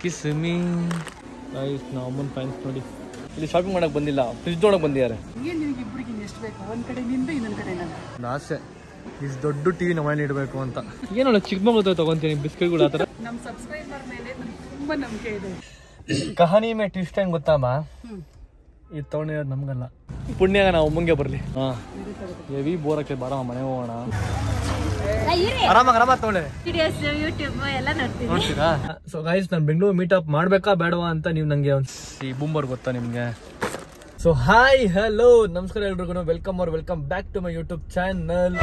Kiss me guys ನಾವು ಅಮ್ಮನ fans ನೋಡಿ ಇಲ್ಲಿ ಶಾಪಿಂಗ್ ಮಾಡಕ್ ಬಂದಿಲ್ಲ ಫ್ರಿಜ್ ನೋಡಕ್ ಬಂದಿದ್ದಾರೆ ಏನ್ ನಿನಗೆ ಇಬ್ಬರಿಗೆ ಎಷ್ಟು ಬೇಕು ಒಂದ್ ಕಡೆ ನಿಂದು ಇನ್ನೊಂದ್ ಕಡೆ ನಂದು ಒಂದು ಆಸೆ ಇಷ್ಟು ದೊಡ್ಡ ಟಿವಿ ನಮ್ಮ ಮನೇಲಿ ಇಡಬೇಕು ಅಂತ ಏನೋ ಚಿಕ್ಕಮಗಳೂರು ತಗೊಂತೀನಿ ಬಿಸ್ಕೆಟ್ಗಳು ಆ ಥರ ನಮ್ಮ ಸಬ್ಸ್ಕ್ರೈಬರ್ ಮೇಲೆ ನನಗೆ ತುಂಬಾ ನಂಬಿಕೆ ಇದೆ ಕಹಾನಿ ಮೇ ಟ್ವಿಸ್ಟ್ ಹೆಂಗ್ ಗೊತ್ತಮ್ಮ ಹ್ಮ್ ಇದು ತಗೊಂಡಿರೋದು ನಮ್ಗಲ್ಲ ಪುಣ್ಯಾಗ ನಾವು ಮುಂಗೆ ಬರಲಿ ಹಾಂ ಹೆವಿ ಬೋರ್ ಆಗ್ತದೆ ಬಾರ ಮನೆ ಹೋಗೋಣ ಆರಾಮಾಗಿ ಆರಾಮಾಗಿ ತಗೊಳ್ಳಿ ವಿಡಿಯೋಸ್ ಯೂಟ್ಯೂಬ್ ಎಲ್ಲ ನೋಡ್ತೀನಿ ನೋಡ್ತೀರಾ ಸೊ ಗೈಸ್ ನಾನು ಬೆಂಗಳೂರು ಮೀಟಪ್ ಮಾಡ್ಬೇಕಾ ಬೇಡವಾ ಅಂತ ನೀವು ನಂಗೆ ಒಂದು ಈ ಬೂಂಬರ್ ಗೊತ್ತಾ ನಿಮಗೆ ಸೊ ಹಾಯ್ ಹಲೋ ನಮಸ್ಕಾರ ಎಲ್ರಿಗೂ ವೆಲ್ಕಮ್ ಅವ್ರ welcome back to my YouTube channel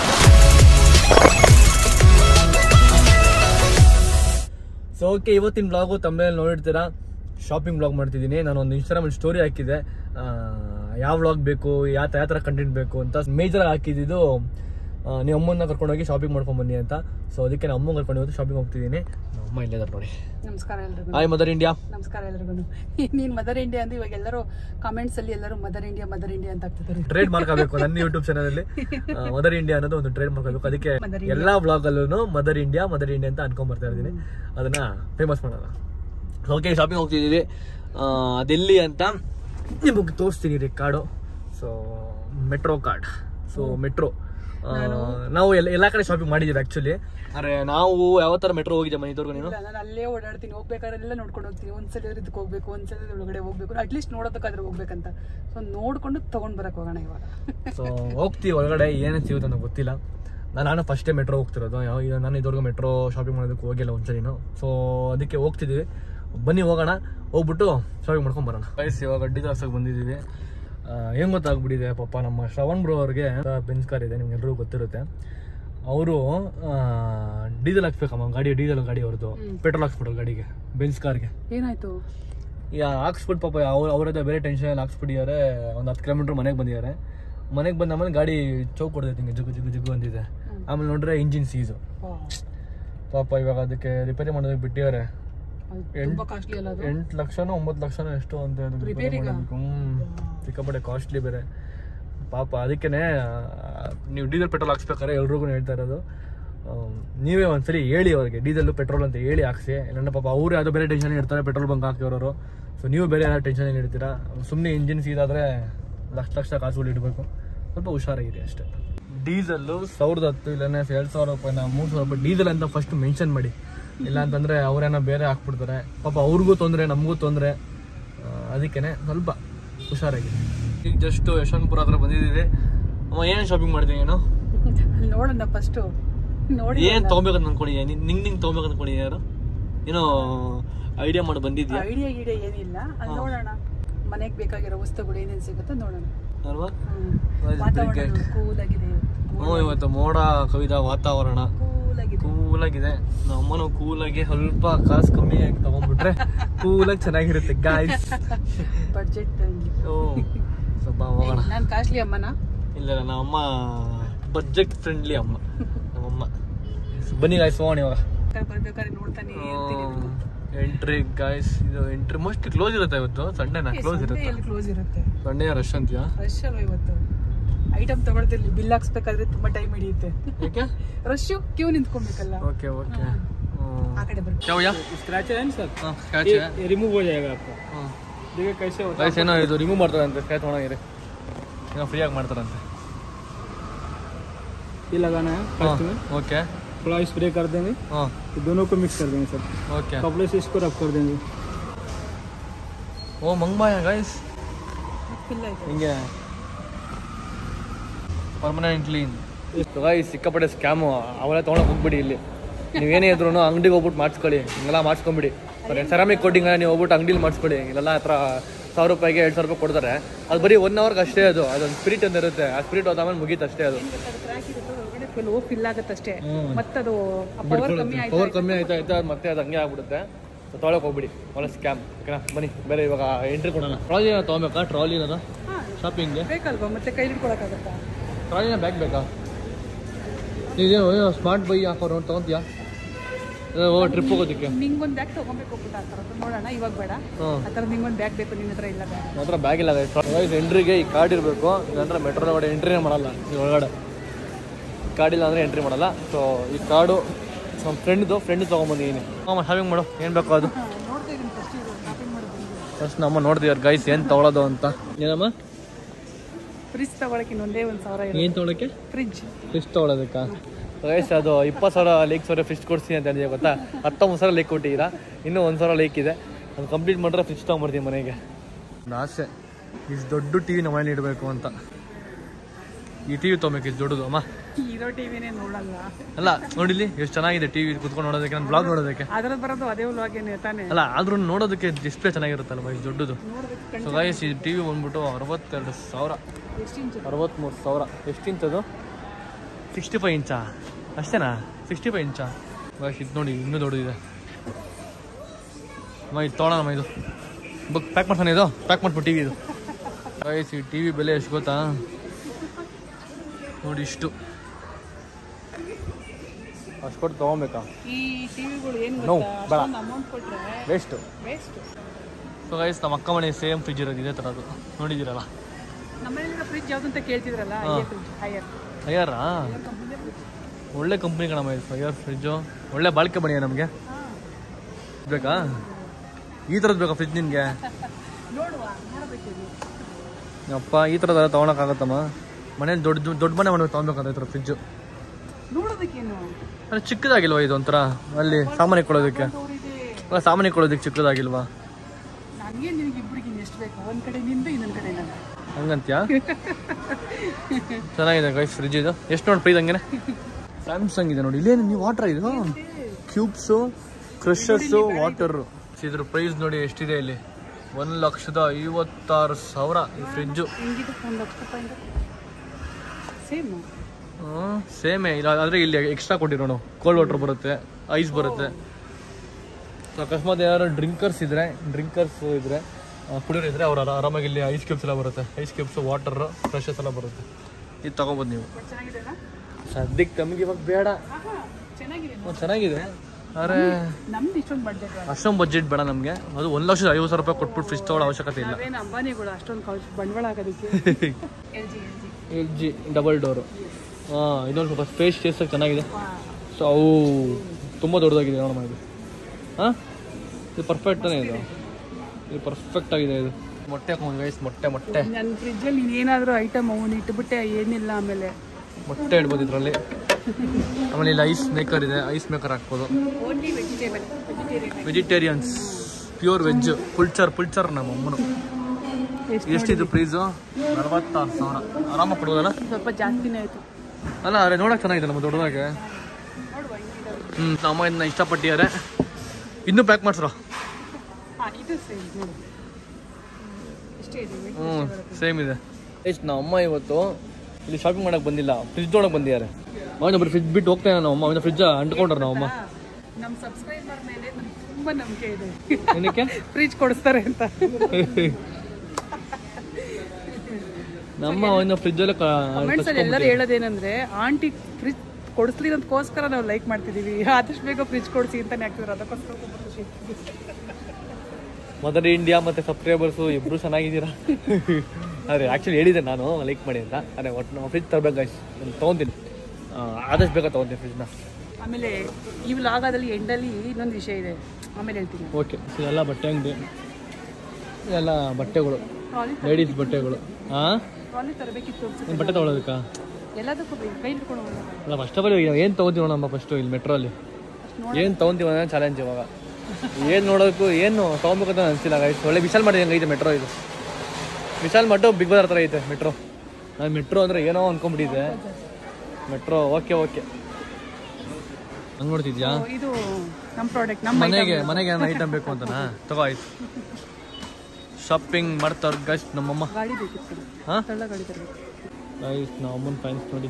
so okay ಇವತ್ತಿನ ಬ್ಲಾಗು ತಮ್ಮಲ್ಲಿ ನೋಡಿರ್ತೀರಾ ಶಾಪಿಂಗ್ ಬ್ಲಾಗ್ ಮಾಡ್ತಿದ್ದೀನಿ ನಾನು ಒಂದು ಇನ್ಸ್ಟಾಗ್ರಾಮಲ್ಲಿ ಸ್ಟೋರಿ ಹಾಕಿದ್ದೆ ಆ, ಯಾವ ಬ್ಲಾಗ್ ಬೇಕು ಯಾವ ಯಾವ ಥರ ಕಂಟೆಂಟ್ ಬೇಕು ಅಂತ ಮೇಜರ್ ಹಾಕಿದ್ದು ನೀವು ಅಮ್ಮನ್ನ ಕರ್ಕೊಂಡೋಗಿ ಶಾಪಿಂಗ್ ಮಾಡ್ಕೊಂಡು ಬನ್ನಿ ಅಂತ ಸೊ ಅದಕ್ಕೆ ನಾನು ಅಮ್ಮ ಕರ್ಕೊಂಡು ಇವತ್ತು ಶಾಪಿಂಗ್ ಹೋಗ್ತಿದ್ದೀನಿ ನಮ್ಮ ಅಮ್ಮ ಇಲ್ಲೇ ಇದಾರೆ ನೋಡಿ ನಮಸ್ಕಾರ ಎಲ್ರಿಗೂ ಹಾಯ್ ಮದರ್ ಇಂಡಿಯಾ ನಮಸ್ಕಾರ ಎಲ್ರಿಗೂ ನೀನ್ ಮದರ್ ಇಂಡಿಯಾ ಅಂದ್ರೆ ಇವಾಗ ಎಲ್ಲರೂ ಕಾಮೆಂಟ್ಸ್ ಅಲ್ಲಿ ಎಲ್ಲರೂ ಮದರ್ ಇಂಡಿಯಾ ಮದರ್ ಇಂಡಿಯಾ ಅಂತ ಆಗ್ತಿದ್ದಾರೆ ಟ್ರೇಡ್ ಮಾಡ್ಕೋಬೇಕು ನನ್ನ ಯೂಟ್ಯೂಬ್ ಚಾನಲ್ ಅಲ್ಲಿ ಮದರ್ ಇಂಡಿಯಾ ಅನ್ನೋದು ಒಂದು ಟ್ರೇಡ್ ಮಾಡ್ಕೋಬೇಕು ಅದಕ್ಕೆ Mother ಎಲ್ಲಾ ಬ್ಲಾಗ್ ಅಲ್ಲೂ ಮದರ್ ಇಂಡಿಯಾ ಮದರ್ ಇಂಡಿಯಾ ಅಂತ ಅನ್ಕೊಂಡ್ ಬರ್ತಾ ಇದ್ದೀನಿ ಅದನ್ನ ಫೇಮಸ್ ಮಾಡೋಣ ಓಕೆ ಶಾಪಿಂಗ್ ಹೋಗ್ತಿದ್ದೀವಿ ಆ, ಅದೆಲ್ಲಿ ಅಂತ ನಿಮಗೆ ತೋರಿಸ್ತೀನಿ ರೀ card so metro card so metro ನಾವು ಎಲ್ಲ ಎಲ್ಲಾ ಕಡೆ ಶಾಪಿಂಗ್ ಮಾಡಿದ್ದೀವಿ ಆಕ್ಚುಲಿ ಅರೆ ನಾವು ಯಾವ ತರ ಮೆಟ್ರೋ ಹೋಗಿದ್ದೆ ಮನೆದವ್ರಿಗೂ ನೀನು ಇಲ್ಲ ನಾನು ಅಲ್ಲೇ ಓಡಾಡ್ತೀನಿ ಹೋಗ್ಬೇಕಾದ್ರೆ ಎಲ್ಲ ನೋಡ್ಕೊಂಡು ಹೋಗ್ತೀನಿ ಒಂದ್ಸಲ ಇದಕ್ಕೆ ಹೋಗ್ಬೇಕು ಒಂದ್ಸಲ ಒಳಗಡೆ ಹೋಗ್ಬೇಕು ಅಟ್ಲೀಸ್ಟ್ ನೋಡೋದಕ್ಕಾದ್ರೆ ಹೋಗ್ಬೇಕಂತ ಸೊ ನೋಡ್ಕೊಂಡು ತಗೊಂಡ್ ಬರಕ್ ಹೋಗೋಣ ಇವಾಗ ಸೊ ಹೋಗ್ತೀವಿ ಒಳಗಡೆ ಏನೇನು ಸಿಗುತ್ತೆ ನನಗೆ ಗೊತ್ತಿಲ್ಲ ನಾನು ನಾನು ಫಸ್ಟೇ ಮೆಟ್ರೋ ಹೋಗ್ತಿರೋದು ಯಾವ ಈಗ ನಾನು ಇದುವರೆಗೂ ಮೆಟ್ರೋ ಶಾಪಿಂಗ್ ಮಾಡೋದಕ್ಕೆ ಹೋಗಿಲ್ಲ ಒಂದ್ಸಲಿನು ಸೊ ಅದಕ್ಕೆ ಹೋಗ್ತಿದ್ದೀವಿ ಬನ್ನಿ ಹೋಗೋಣ ಹೋಗ್ಬಿಟ್ಟು ಶಾಪಿಂಗ್ ಮಾಡ್ಕೊಂಡು ಬರೋಣ ಗೈಸ್ ಇವಾಗ ಅಡ್ಡಿ ದಾಸಾಗಿ ಬಂದಿದ್ದೀವಿ ಏನು ಗೊತ್ತಾಗ್ಬಿಟ್ಟಿದೆ ಪಾಪ ನಮ್ಮ ಶ್ರವಣ್ ಬ್ರೋ ಅವ್ರಿಗೆ ಬೆಂಚ್ ಕಾರ್ ಇದೆ ನಿಮ್ಗೆ ಎಲ್ರಿಗೂ ಗೊತ್ತಿರುತ್ತೆ ಅವರು ಡೀಸೆಲ್ ಹಾಕ್ಬೇಕಮ್ಮ ಗಾಡಿ ಡೀಸೆಲ್ ಗಾಡಿ ಅವ್ರದ್ದು ಪೆಟ್ರೋಲ್ ಹಾಕ್ಸ್ಬಿಟ್ರು ಗಾಡಿಗೆ ಬೆಂಚ್ ಕಾರ್ಗೆ ಏನಾಯ್ತು ಈಗ ಹಾಕ್ಸ್ಬಿಟ್ಟು ಪಾಪ ಅವ್ರು ಅವರದ್ದು ಬೇರೆ ಟೆನ್ಷನ್ ಹಾಕ್ಸ್ಬಿಟ್ಟಿದ್ದಾರೆ ಒಂದು ಹತ್ತು ಕಿಲೋಮೀಟ್ರ್ ಮನೆಗೆ ಬಂದಿದ್ದಾರೆ ಮನೆಗೆ ಬಂದ ಆಮೇಲೆ ಗಾಡಿ ಚೌಕ್ ಹೊಡೆದೈತೆ ಹಿಂಗೆ ಜುಗು ಜುಗು ಜುಗು ಅಂದಿದೆ ಆಮೇಲೆ ನೋಡ್ರೆ ಇಂಜಿನ್ ಸೀಸು ಪಾಪ ಇವಾಗ ಅದಕ್ಕೆ ರಿಪೇರಿ ಮಾಡೋದಕ್ಕೆ ಬಿಟ್ಟಿದ್ದಾರೆ ಅದು ತುಂಬಾ ಕಾಸ್ಟ್ಲಿ ಅಲ್ಲ ಅದು ಎಂಟು ಲಕ್ಷನೋ ಒಂಬತ್ತು ಲಕ್ಷನೋ ಎಷ್ಟು ಅಂತ ಹೇಳಿದ್ರು ರಿಪೇರಿ ರಿಪೇರಿಗಾ? ಮಾಡೋದಕ್ಕೆ ಹ್ಞೂ ಸಿಕ್ಕಾಪಟ್ಟೆ ಕಾಸ್ಟ್ಲಿ ಬೇರೆ ಪಾಪ ಅದಕ್ಕೇ ನೀವು ಡೀಸೆಲ್ ಪೆಟ್ರೋಲ್ ಹಾಕ್ಸ್ಬೇಕಾದ್ರೆ ಎಲ್ರಿಗೂ ಹೇಳ್ತಾ ಇರೋದು ಆಮ್, ನೀವೇ ಒಂದ್ಸರಿ ಹೇಳಿ ಅವ್ರಿಗೆ ಡೀಸೆಲ್ ಪೆಟ್ರೋಲ್ ಅಂತ ಹೇಳಿ ಹಾಕ್ಸಿ ಇಲ್ಲಾಂದ್ರೆ ಪಾಪ ಅವ್ರು ಯಾವುದೋ ಬೇರೆ ಟೆನ್ಷನ್ ಇರ್ತಾರೆ ಪೆಟ್ರೋಲ್ ಬಂಕ್ ಹಾಕಿರೋರು ಸೊ ನೀವು ಬೇರೆ ಯಾರು ಟೆನ್ಷನ್ ಏನು ಇರ್ತೀರಾ ಸುಮ್ಮನೆ ಇಂಜಿನ್ ಸೀದಾದ್ರೆ ಲಕ್ಷ ಲಕ್ಷ ಕಾಸುಗಳು ಇಡಬೇಕು ಸ್ವಲ್ಪ ಹುಷಾರಾಗಿರಿ ಅಷ್ಟೇ ಡೀಸೆಲ್ಲು ಸಾವಿರದ ಹತ್ತು ಇಲ್ಲಾಂದ್ರೆ ಎರಡು ಸಾವಿರ ರೂಪಾಯಿನ ಮೂರು ಸಾವಿರ ರೂಪಾಯಿ ಡೀಸೆಲ್ ಅಂತ ಫಸ್ಟ್ ಮೆನ್ಷನ್ ಮಾಡಿ ಇಲ್ಲ ಅಂತಂದ್ರೆ ಅವ್ರೇನೋ ಬೇರೆ ಹಾಕ್ಬಿಡ್ತಾರೆ ಪಾಪ ಅವ್ರಿಗೂ ತೊಂದರೆ ನಮಗೂ ತೊಂದರೆ ಅದಕ್ಕೇನೆ ಸ್ವಲ್ಪ ಹುಷಾರಾಗಿದೆ ಈಗ ಜಸ್ಟ್ ಯಶವಂತಪುರ ಹತ್ರ ಬಂದಿದ್ದೀವಿ ಅಮ್ಮ ಏನು ಶಾಪಿಂಗ್ ಮಾಡಿದ್ದೀನಿ ಏನು ಅಲ್ಲಿ ನೋಡೋಣ ಫಸ್ಟ್ ನೋಡಿ ಏನು ತೊಗೊಬೇಕಂತ ಅನ್ಕೊಂಡಿದ್ಯಾ ನಿಂಗೆ ನಿಂಗೆ ತೊಗೊಬೇಕಂತ ಅನ್ಕೊಂಡಿದ್ಯಾ ಯಾರು ಏನೋ ಐಡಿಯಾ ಮಾಡಿ ಬಂದಿದ್ಯಾ ಐಡಿಯಾ ಗಿಡಿಯಾ ಏನಿಲ್ಲ ಅಲ್ಲಿ ನೋಡೋಣ ಮನೆಗೆ ಬೇಕಾಗಿರೋ ವಸ್ತುಗಳು ಏನೇನು ಸಿಗುತ್ತೋ ನೋಡೋಣ ಅಲ್ವಾ ಹ್ಮ್. Guys, ವಾತಾವರಣ cricket. ಕೂಲ್ ಆಗಿದೆ ಹ್ಞೂ ಇವತ್ತು ಮೋಡ ಕವಿದ ವಾತಾವರಣ ಕೂಲ್ ಆಗಿದೆ ಕೂಲಾಗಿದೆ ನಮ್ಮ ಅಮ್ಮನೂ ಕೂಲಾಗಿ ಸ್ವಲ್ಪ ಕಾಸು ಕಮ್ಮಿ ಆಗಿ ತಗೊಂಡ್ಬಿಟ್ರೆ ಕೂಲಾಗಿ ಚೆನ್ನಾಗಿರುತ್ತೆ ಗಾಯ್ಸ್ ಬಡ್ಜೆಟ್ ಓ ಸ್ವಲ್ಪ ಹೋಗೋಣ ನಾನು ಕಾಸ್ಟ್ಲಿ ಅಮ್ಮನ ಇಲ್ಲ ಇಲ್ಲ ನಮ್ಮ ಅಮ್ಮ ಬಜೆಟ್ ಫ್ರೆಂಡ್ಲಿ ಅಮ್ಮ ನಮ್ಮಮ್ಮ ಬನ್ನಿ ಗಾಯ್ಸ್ ಹೋಗೋಣ ಇವಾಗ ಬರ್ಬೇಕಾದ್ರೆ ನೋಡ್ತಾನೆ ಇರ್ತೀನಿ ನಾನು. ಎಂಟ್ರಿ ಗಾಯ್ಸ್ ಇದು ಎಂಟ್ರಿ ಮೋಸ್ಟ್ ಕ್ಲೋಸ್ ಇರುತ್ತೆ ಇವತ್ತು ಸಂಡೇನಾ ಏ, ಕ್ಲೋಸ್ ಸಂಡೆ ಇರುತ್ತೆ ಎಲ್ಲಿ ಕ್ಲೋಸ್ ಇರುತ್ತೆ ಸಂಡೇ ರಶ್ ಅಂತೀಯಾ ರಶ್ ಅಲ್ವಾ ಇವತ್ತು ಐಟಮ್ ತಗೊಳ್ತಿರ್ಲಿ ಬಿಲ್ ಹಾಕ್ಸ್ಬೇಕಾದ್ರೆ ತುಂಬಾ ಟೈಮ್ ಹಿಡಿಯುತ್ತೆ ಏಕೆ ರಶ್ ಕ್ಯೂ ನಿಂತ್ಕೊಬೇಕಲ್ಲ ಓಕೆ ಓಕೆ ಆ ಕಡೆ ಬರ್ಬೇಕು ಯಾವ ಯಾ स्क्रैच है ना सर ಹಾಂ ಸ್ಕ್ರಾಚ್ ये रिमूव हो जाएगा आपका ಹಾಂ देखिए कैसे होता ಗೈಸ್ ಏನೋ ಇದು ರಿಮೂವ್ ಮಾಡ್ತಾರಂತೆ ಸ್ಕ್ರಾಚ್ ತೊಗೊಂಡೋಗಿರಿ ಏನೋ ಫ್ರೀಯಾಗಿ ಮಾಡ್ತಾರಂತೆ है ये लगाना है फर्स्ट में ಓಕೆ थोड़ा स्प्रे कर देंगे ಹಾಂ तो दोनों को मिक्स कर देंगे सर ಓಕೆ कपड़े से इसको रब कर देंगे ಓ ಮಂಗ್ಬಾಯ ಗೈಸ್ ಫಿಲ್ ಆಯ್ತು ಹಿಂಗೆ ಪರ್ಮನೆಂಟ್ಲಿ ಗೈಸ್ ಸಿಕ್ಕಾಪಟ್ಟೆ ಸ್ಕ್ಯಾಮು ಅವೆಲ್ಲ ತೊಗೊಳಕ್ ಹೋಗ್ಬಿಡಿ ಇಲ್ಲಿ ನೀವೇನೇ ಇದ್ರು ಅಂಗಡಿಗೆ ಹೋಗ್ಬಿಟ್ಟು ಮಾಡಿಸ್ಕೊಳ್ಳಿ ಹಿಂಗೆಲ್ಲ ಮಾಡಿಸ್ಕೊಂಬಿಡಿ ಸೆರಾಮಿಕ್ ಕೋಟಿಂಗ್ ನೀವು ಹೋಗ್ಬಿಟ್ಟು ಅಂಗಡಿಲಿ ಮಾಡಿಸ್ಕೊಳ್ಳಿ ಇಲ್ಲೆಲ್ಲ ಹತ್ರ ಸಾವಿರ ರೂಪಾಯಿಗೆ ಎರಡು ಸಾವಿರ ರೂಪಾಯಿ ಕೊಡ್ತಾರೆ ಅದು ಬರೀ ಒನ್ ಅವರ್ಗೆ ಅಷ್ಟೇ ಅದು ಅದೊಂದು ಸ್ಪಿರಿಟ್ ಅಂತ ಇರುತ್ತೆ ಆ ಸ್ಪಿರಿಟ್ ಹೋದಾದ್ಮೇಲೆ ಮುಗೀತು ಅಷ್ಟೇ ಅದು ಕ್ರ್ಯಾಕ್ ಇರುತ್ತೆ ಒಳಗಡೆ ಫುಲ್ ಫಿಲ್ ಆಗುತ್ತೆ ಅಷ್ಟೇ ಹ್ಮ್. ಮತ್ತದು ಪವರ್ ಕಮ್ಮಿ ಆಯ್ತು ಪವರ್ ಕಮ್ಮಿ ಆಯ್ತಾ ಆಯ್ತಾ ಮತ್ತೆ ಅದು ಹಂಗೆ ಆಗ್ಬಿಡುತ್ತೆ ತೊಗೊಳಕ್ ಹೋಗ್ಬಿಡಿ ಒಳ್ಳೆ ಸ್ಕ್ಯಾಮ್ ಓಕೆನಾ ಬನ್ನಿ ಬೇರೆ ಇವಾಗ ಎಂಟ್ರಿ ಕೊಡೋಣ ಟ್ರಾಲಿ ಏನೋ ತೊಗೊಬೇಕಾ ಟ್ರಾಲಿ ಏನದ ಹಾ ಶಾಪಿಂಗ್ಗೆ ಬೇಕಲ್ವಾ ಮತ್ತೆ ಕೈ ಹಿಡ್ಕೊಳಕ್ಕಾಗತ್ತಾ ಟ್ರಾಲಿನ ಬ್ಯಾಗ್ ಬೇಕಾ ಇದೇನು ಸ್ಮಾರ್ಟ್ ಬೈ ಹಾಕೋ ನೋಡಿ ತೊಗೊಂತೀಯಾ ಓ ಟ್ರಿಪ್ ಹೋಗೋದಕ್ಕೆ ನಿಂಗೊಂದು ಬ್ಯಾಗ್ ತಗೊಬೇಕು ಹೋಗ್ಬಿಟ್ಟು ಆ ಥರದ್ದು ನೋಡೋಣ ಇವಾಗ ಬೇಡ ಹಾಂ ಆ ಥರದ್ದು ನಿಂಗೊಂದು ಬ್ಯಾಗ್ ಬೇಕು ನಿನ್ನ ಹತ್ರ ಇಲ್ಲ ಬ್ಯಾಗ್ ಮಾತ್ರ ಬ್ಯಾಗ್ ಇಲ್ಲ ಗೈಸ್ ಎಂಟ್ರಿಗೆ ಈ ಕಾರ್ಡ್ ಇರಬೇಕು ಇಲ್ಲಾಂದ್ರೆ ಮೆಟ್ರೋ ಒಳಗಡೆ ಎಂಟ್ರಿನೇ ಮಾಡಲ್ಲ ಈ ಒಳಗಡೆ ಕಾರ್ಡ್ ಇಲ್ಲ ಅಂದರೆ ಎಂಟ್ರಿ ಮಾಡಲ್ಲ ಸೊ ಈ ಕಾರ್ಡು ನಮ್ಮ ಫ್ರೆಂಡ್ದು ಫ್ರೆಂಡ್ ತೊಗೊಂಬಂದಿದ್ದೀನಿ ಅಮ್ಮ ಶಾಪಿಂಗ್ ಮಾಡು ಏನು ಬೇಕೋ ಅದು ನೋಡ್ತಾ ಇದೀನಿ ಫಸ್ಟ್ ಇದು ಶಾಪಿಂಗ್ ಮಾಡೋದು ಫಸ್ಟ್ ನಮ್ಮ ನೋಡ್ದಿವ್ರು ಗೈಸ್ ಏನು ತೊಗೊಳೋದು ಅಂತ ಏನಮ್ಮ ಫ್ರಿಜ್ ತಗೊಳಕ್ಕೆ ಇನ್ನೊಂದೇ ಒಂದು ಸಾವಿರ ಏನು ತೊಗೊಳಕ್ಕೆ ಫ್ರಿಜ್ ಫಿಶ್ ತೊಗೊಳೋದಕ್ಕ ಗೈಸ್ ಅದು ಇಪ್ಪತ್ತು ಸಾವಿರ ಲೀಕ್ ಸಾವಿರ ಫಿಶ್ ಕೊಡ್ತೀನಿ ಅಂತ ಹೇಳಿದೆ ಗೊತ್ತಾ ಹತ್ತೊಂಬತ್ತು ಸಾವಿರ ಲೀಕ್ ಕೊಟ್ಟಿದ್ದೀರಾ ಇನ್ನೂ ಒಂದು ಸಾವಿರ ಲೀಕ್ ಇದೆ ಅದು ಕಂಪ್ಲೀಟ್ ಮಾಡಿದ್ರೆ ಫಿಶ್ ತೊಗೊಂಬರ್ತೀನಿ ಮನೆಗೆ ಒಂದು ಆಸೆ ಇಷ್ಟು ದೊಡ್ಡ ಟಿ ವಿ ನಮ್ಮ ಮನೇಲಿ ಇಡಬೇಕು ಅಂತ ಈ ಟಿ ವಿ ತೊಗೊಬೇಕು ಇಷ್ಟು ದೊಡ್ಡದು ಅಮ್ಮ ಇರೋ ಟಿವಿನೇ ನೋಡಲ್ಲ ಅಲ್ಲ ನೋಡಿಲಿ ಎಷ್ಟು ಚೆನ್ನಾಗಿದೆ ಟಿ ವಿ ಕುತ್ಕೊಂಡು ನೋಡೋದಕ್ಕೆ ನನ್ನ ಬ್ಲಾಗ್ ನೋಡೋದಕ್ಕೆ ಅದ್ರಲ್ಲಿ ಬರೋದು ಅದೇ ವ್ಲಾಗೇನೆ ತಾನೇ ಅಲ್ಲ ಆದ್ರೂ ನೋಡೋದಕ್ಕೆ ಡಿಸ್ಪ್ಲೇ ಚೆನ್ನಾಗಿರುತ್ತಲ್ವ ಇಷ್ಟು ದೊಡ್ಡದು ನೋಡ್ಬೇಕು ಸೊ ಗೈಸ್ ಈ ಟಿ ವಿ ಬಂದ್ಬಿಟ್ಟು ಅರವತ್ತೆರಡು ಸಾವಿರ ಎಷ್ಟು ಇಂಚ್ ಅರವತ್ತ್ಮೂರು ಸಾವಿರ ಎಷ್ಟು ಇಂಚದು ಸಿಕ್ಸ್ಟಿ ಫೈವ್ ಇಂಚಾ ಅಷ್ಟೇನಾ ಸಿಕ್ಸ್ಟಿ ಫೈವ್ ಇಂಚಾ ಗೈಸ್ ಇದು ನೋಡಿ ಇನ್ನೂ ದೊಡ್ಡದಿದೆ ಅಮ್ಮ ಇದು ತೊಗೊಳೋಣ ಇದು ಬುಕ್ ಪ್ಯಾಕ್ ಮಾಡ್ತಾನೆ ಇದು ಪ್ಯಾಕ್ ಮಾಡ್ಬಿಟ್ಟು ಟಿ ವಿ ಇದು ಗೈಸ್ ಈ ಟಿ ವಿ ಬೆಲೆ ಎಷ್ಟು ಗೊತ್ತಾ ನೋಡಿ ಇಷ್ಟು ಅಷ್ಟು ಕೊಟ್ಟು ತೊಗೊಬೇಕಾ ಈ ಟಿವಿಗಳು ಏನು No, ಗೊತ್ತಾ ಬೇಡ. ಅಷ್ಟೊಂದು ಅಮೌಂಟ್ ಕೊಟ್ರೆ ವೇಸ್ಟು ವೇಸ್ಟ್ ಸೊ ಗೈಸ್ ನಮ್ಮ ಅಕ್ಕ ಮನೆ ಸೇಮ್ ಫ್ರಿಜ್ ಇರೋದು ಇದೇ ಥರದ್ದು ನೋಡಿದ್ದೀರಲ್ಲ ನಮ್ಮನೇಲಿರೋ ಫ್ರಿಜ್ ಯಾವ್ದು ಅಂತ ಕೇಳ್ತಿದ್ರಲ್ಲ ಹೈಯರ್ ಫ್ರಿಜ್ ಹೈಯರ್ ಅಯ್ಯಾರಾ ಒಳ್ಳೆ ಕಂಪ್ನಿ ಕಣಮ್ಮ ಇದು ಫೈರ್ ಫ್ರಿಜ್ಜು ಒಳ್ಳೆ ಬಾಳಿಕೆ ಬಣಿಯ ನಮಗೆ ಬೇಕಾ ಈ ಥರದ್ದು ಬೇಕಾ ಫ್ರಿಜ್ ನಿನಗೆ ನೋಡುವ ನೋಡಬೇಕು ಅಪ್ಪ ಈ ಥರದ ತೊಗೊಳಕ್ಕಾಗತ್ತಮ್ಮ ಮನೇಲಿ ದೊಡ್ಡ ದೊಡ್ಡ ಮನೆ ಮನೆ ತೊಗೊಬೇಕಂತ ಈ ಥರ ಫ್ರಿಜ್ಜು ನೋಡೋದಕ್ಕೇನು ಅಲ್ಲಿ ಚಿಕ್ಕದಾಗಿಲ್ವಾ ಇದು ಒಂಥರ ಅಲ್ಲಿ ಸಾಮಾನ್ಯ ಕೊಡೋದಕ್ಕೆ ಅವ್ರಿಗೆ ಅಲ್ಲ ಸಾಮಾನ್ಯ ಕೊಡೋದಕ್ಕೆ ಚಿಕ್ಕದಾಗಿಲ್ವಾ ನನಗೆ ನಿನಗೆ ಇಬ್ಬರಿಗೆ ಎಷ್ಟು ಬೇಕು ಒಂದು ಕಡೆ ನಿಂದು ಇನ್ನೊಂದು ಕಡೆ ನಾನು ಹಂಗಂತ್ಯಾ ಚೆನ್ನಾಗಿದೆ ಗೈಸ್ ಫ್ರಿಜ್ ಇದು ಎಷ್ಟು ನೋಡಿ ಪ್ರೈಸ್ ಹಂಗೇನೆ ಸ್ಯಾಮ್ಸಂಗ್ ಇದೆ ನೋಡಿ ಇಲ್ಲೇನು ನೀವು ವಾಟರ್ ಇದು ಕ್ಯೂಬ್ಸು ಕ್ರಷರ್ಸು ವಾಟರ್ ಇದ್ರ ಪ್ರೈಸ್ ನೋಡಿ ಎಷ್ಟಿದೆ ಇಲ್ಲಿ ಒಂದು ಲಕ್ಷದ ಐವತ್ತಾರು ಸಾವಿರ ಈ ಫ್ರಿಜ್ಜು ಹೆಂಗಿದೆ ಒಂದು ಲಕ್ಷ ರೂಪಾಯಿಂದ ಸೇಮ್ ಸೇಮೇ ಇಲ್ಲ ಆದರೆ ಇಲ್ಲಿ ಎಕ್ಸ್ಟ್ರಾ ಕೊಟ್ಟಿರೋಣ ಕೋಲ್ಡ್ ವಾಟರ್ ಬರುತ್ತೆ ಐಸ್ ಬರುತ್ತೆ ಸೊ ಅಕಸ್ಮಾತ್ ಯಾರು ಡ್ರಿಂಕರ್ಸ್ ಇದ್ರೆ ಡ್ರಿಂಕರ್ಸ್ ಇದ್ರೆ ಆ, ಕುಡಿಯೋರು ಇದ್ರೆ ಅವ್ರು ಆರಾಮಾಗಿ ಇಲ್ಲಿ ಐಸ್ ಕ್ಯೂಬ್ಸ್ ಎಲ್ಲ ಬರುತ್ತೆ ಐಸ್ ಕ್ಯೂಬ್ಸ್ ವಾಟರ್ ಫ್ರೆಶಸ್ ಎಲ್ಲ ಬರುತ್ತೆ ಇದು ತಗೊಬೋದು ನೀವು ಚೆನ್ನಾಗಿದೆನಾ ಸದ್ಯಕ್ಕೆ ನಮಗೆ ಇವಾಗ ಬೇಡ ಆಹಾ, ಚೆನ್ನಾಗಿದೆ ಹ್ಮ್, ಚೆನ್ನಾಗಿದೆ ಆದರೆ ನಮ್ದು ಇಷ್ಟೊಂದು ಬಡ್ಜೆಟ್ ಅಷ್ಟೊಂದು ಬಜೆಟ್ ಬೇಡ ನಮಗೆ ಅದು ಒಂದು ಲಕ್ಷದ ಐವತ್ತು ಸಾವಿರ ರೂಪಾಯಿ ಕೊಟ್ಬಿಟ್ಟು ಫ್ರಿಜ್ ತಗೊಳ್ಳೋ ಅವಶ್ಯಕತೆ ಇಲ್ಲ ನಾವೇನು ಅಂಬಾನಿಗಳು ಅಷ್ಟೊಂದು ಖರ್ಚು ಬಂಡವಾಳ ಹಾಕೋದಕ್ಕೆ L G L G L G double door ಹಾಂ ಇದೊಂದು ಸ್ವಲ್ಪ ಸ್ಪೇಸ್ ಚೇಸಾಗಿ ಚೆನ್ನಾಗಿದೆ ಸೊ ಅವು ತುಂಬ ದೊಡ್ಡದಾಗಿದೆ ನೋಡಮ್ಮ ಇದು ಹಾಂ ಇದು ಪರ್ಫೆಕ್ಟ್ ತಾನೇ ಇದು ಇದು ಪರ್ಫೆಕ್ಟ್ ಆಗಿದೆ ಇದು ಮೊಟ್ಟೆ ಹಾಕೊಂಡು ಗೈಸ್ ಮೊಟ್ಟೆ ಮೊಟ್ಟೆ ನನ್ನ ಫ್ರಿಜ್ಜಲ್ಲಿ ಏನಾದರೂ ಐಟಮ್ ಅವನು ಇಟ್ಬಿಟ್ಟೆ ಏನಿಲ್ಲ ಆಮೇಲೆ ಮೊಟ್ಟೆ ಇಡ್ಬೋದು ಇದರಲ್ಲಿ ಆಮೇಲೆ ಇಲ್ಲಿ ಐಸ್ ಮೇಕರ್ ಇದೆ ಐಸ್ ಮೇಕರ್ ಹಾಕ್ಬೋದು only vegetable vegetarian vegetarians pure veg ಪುಲ್ಚರ್ ಪುಲ್ಚರ್ ನಮ್ಮ ಅಮ್ಮನು ಎಷ್ಟು ಎಷ್ಟಿದು ಪ್ರೈಸು ನಲವತ್ತಾರು ಸಾವಿರ ಆರಾಮಾಗಿ ಕೊಡ್ಬೋದಲ್ಲ ಸ್ವಲ್ಪ ಜಾಸ್ತಿನೇ ಆಯಿತು ಅಲ್ಲ ಅರೆ ನೋಡಕ್ಕೆ ಚೆನ್ನಾಗಿದೆ ನಮ್ಮ ದೊಡ್ಡದಾಗೆ ನೋಡುವ ಹಿಂಗಿದೆ ಹ್ಞೂ ನಮ್ಮ ಇದನ್ನ ಇಷ್ಟಪಟ್ಟಿದ್ದಾರೆ ಇನ್ನೂ ಪ್ಯಾಕ್ ಮಾಡಿಸ್ರೋ ಹಾಂ ಇದು ಸೇಮ್ ನೋಡು ಎಷ್ಟೇ ಇದೆ weight ಹ್ಞೂ ಎಷ್ಟೇ ಬರುತ್ತೆ? ಸೇಮ್ ಇದೆ ಎಷ್ಟು ನಮ್ಮ ಅಮ್ಮ ಇವತ್ತು ಇಲ್ಲಿ ಶಾಪಿಂಗ್ ಮಾಡಕ್ಕೆ ಬಂದಿಲ್ಲ ಫ್ರಿಜ್ ತೊಗೊಳಕ್ಕೆ ಬಂದಿದ್ದಾರೆ ಅವನ ಬರೀ ಫ್ರಿಜ್ ಬಿಟ್ಟು ಹೋಗ್ತೇನೆ ನಾವು ಅಮ್ಮ ಅವನ ಫ್ರಿಜ್ ಅಂಟ್ಕೊಂಡ್ರೆ ನಾವು ಅಮ್ಮ ಹಾ, ನಮ್ಮ ಸಬ್ಸ್ಕ್ರೈಬರ್ ಮೇಲೆ ನಮ್ಗೆ ತುಂಬ ನಂಬಿಕೆ ಇದೆ ಏನಕ್ಕೆ ಫ್ರಿಜ್ ಕೊಡಿಸ್ತಾರೆ ಅಂತ ನಮ್ಮ ಅವನ ಫ್ರಿಜ್ಜಲ್ಲಿ ಕಮೆಂಟ್ಸ್ ಅಲ್ಲಿ ಎಲ್ಲರೂ ಹೇಳೋದೇನಂದ್ರೆ ಆಂಟಿ ಫ್ರಿಜ್ ಕೊಡಿಸ್ಲಿ ಅಂತಕ್ಕೋಸ್ಕರ ನಾವು ಲೈಕ್ ಮಾಡ್ತಿದೀವಿ ಆದಷ್ಟು ಬೇಗ ಫ್ರಿಜ್ ಕೊಡಿಸಿ ಅಂತಾನೆ ಆಗ್ತಿದ್ರು ಅದಕ್ಕೋಸ್ಕರ ತುಂಬ ಖುಷಿ ಮದರ್ ಇಂಡಿಯಾ ಮತ್ತು ಸಬ್ಸ್ಕ್ರೈಬರ್ಸು ಇಬ್ಬರು ಚೆನ್ನಾಗಿದ್ದೀರಾ ಅದೇ ಆ್ಯಕ್ಚುಲಿ ಹೇಳಿದ್ದೆ ನಾನು ಲೈಕ್ ಮಾಡಿ ಅಂತ ಅದೇ ಒಟ್ಟು ನಾವು ಫ್ರಿಜ್ ತರಬೇಕು ಗೈಸ್ ನಾನು ತೊಗೊತೀನಿ ಆ, ಆದಷ್ಟು ಬೇಗ ತೊಗೊತೀನಿ ಫ್ರಿಜ್ನ ಆಮೇಲೆ ಈ ವ್ಲಾಗದಲ್ಲಿ ಎಂಡಲ್ಲಿ ಇನ್ನೊಂದು ವಿಷಯ ಇದೆ ಆಮೇಲೆ ಹೇಳ್ತೀನಿ ಓಕೆ ಇದೆಲ್ಲ ಬಟ್ಟೆ ಅಂಗಡಿ ಇದೆಲ್ಲ ಬಟ್ಟೆಗಳು ಟ್ರಾಲಿ ಲೇಡೀಸ್ ಬಟ್ಟೆಗಳು ಹಾಂ ಟ್ರಾಲಿ ತರಬೇಕಿತ್ತು ಏನು ಬಟ್ಟೆ ತೊಗೊಳೋದಕ್ಕಾ ಎಲ್ಲದಕ್ಕೂ ಬೇಕು ಕೈ ಹಿಡ್ಕೊಂಡು ಹೋಗೋಣ ಅಲ್ಲ ಫಸ್ಟ್ ಆಫ್ ಆಲ್ ಏನು ತೊಗೊತೀವಿ ನಮ್ಮ ಫಸ್ಟು ಇಲ್ಲಿ ಮೆಟ್ರಲ್ಲಿ ಏನು ತೊಗೊತೀವಿ ಅನ್ನೋ ಚಾಲೆಂಜ್ ಇವಾಗ ಏನು ನೋಡೋದಕ್ಕೂ ಏನು ತೊಗೊಬೇಕಂತ ಅನಿಸಿಲ್ಲ ಗೈಸ್ ಒಳ್ಳೆ ವಿಶಾಲ್ ಮಾಡಿ ಹೆಂಗೈತೆ ಮೆಟ್ರೋ ಇದು ವಿಶಾಲ್ ಮಟ್ಟು ಬಿಗ್ ಬಜಾರ್ ಥರ ಐತೆ ಮೆಟ್ರೋ ನಾನು ಮೆಟ್ರೋ ಅಂದರೆ ಏನೋ ಅನ್ಕೊಂಬಿಟ್ಟಿದ್ದೆ ಮೆಟ್ರೋ ಓಕೆ ಓಕೆ ಹಂಗೆ ನೋಡ್ತಿದ್ಯಾ ಇದು ನಮ್ಮ ಪ್ರಾಡಕ್ಟ್ ನಮ್ಮ ಮನೆಗೆ ಮನೆಗೆ ಏನೋ ಐಟಮ್ ಬೇಕು ಅಂತನಾ ತಗೋ ಆಯ್ತು ಶಾಪಿಂಗ್ ಮಾಡ್ತಾರೆ ಗೈಸ್ ನಮ್ಮಮ್ಮ ಗಾಡಿ ಬೇಕಿತ್ತು ಹಾಂ ತಳ್ಳ ಗಾಡಿ ತರಬೇಕು ಗೈಸ್ ನಮ್ಮ ಅಮ್ಮನ ಫ್ಯಾನ್ಸ್ ನೋಡಿ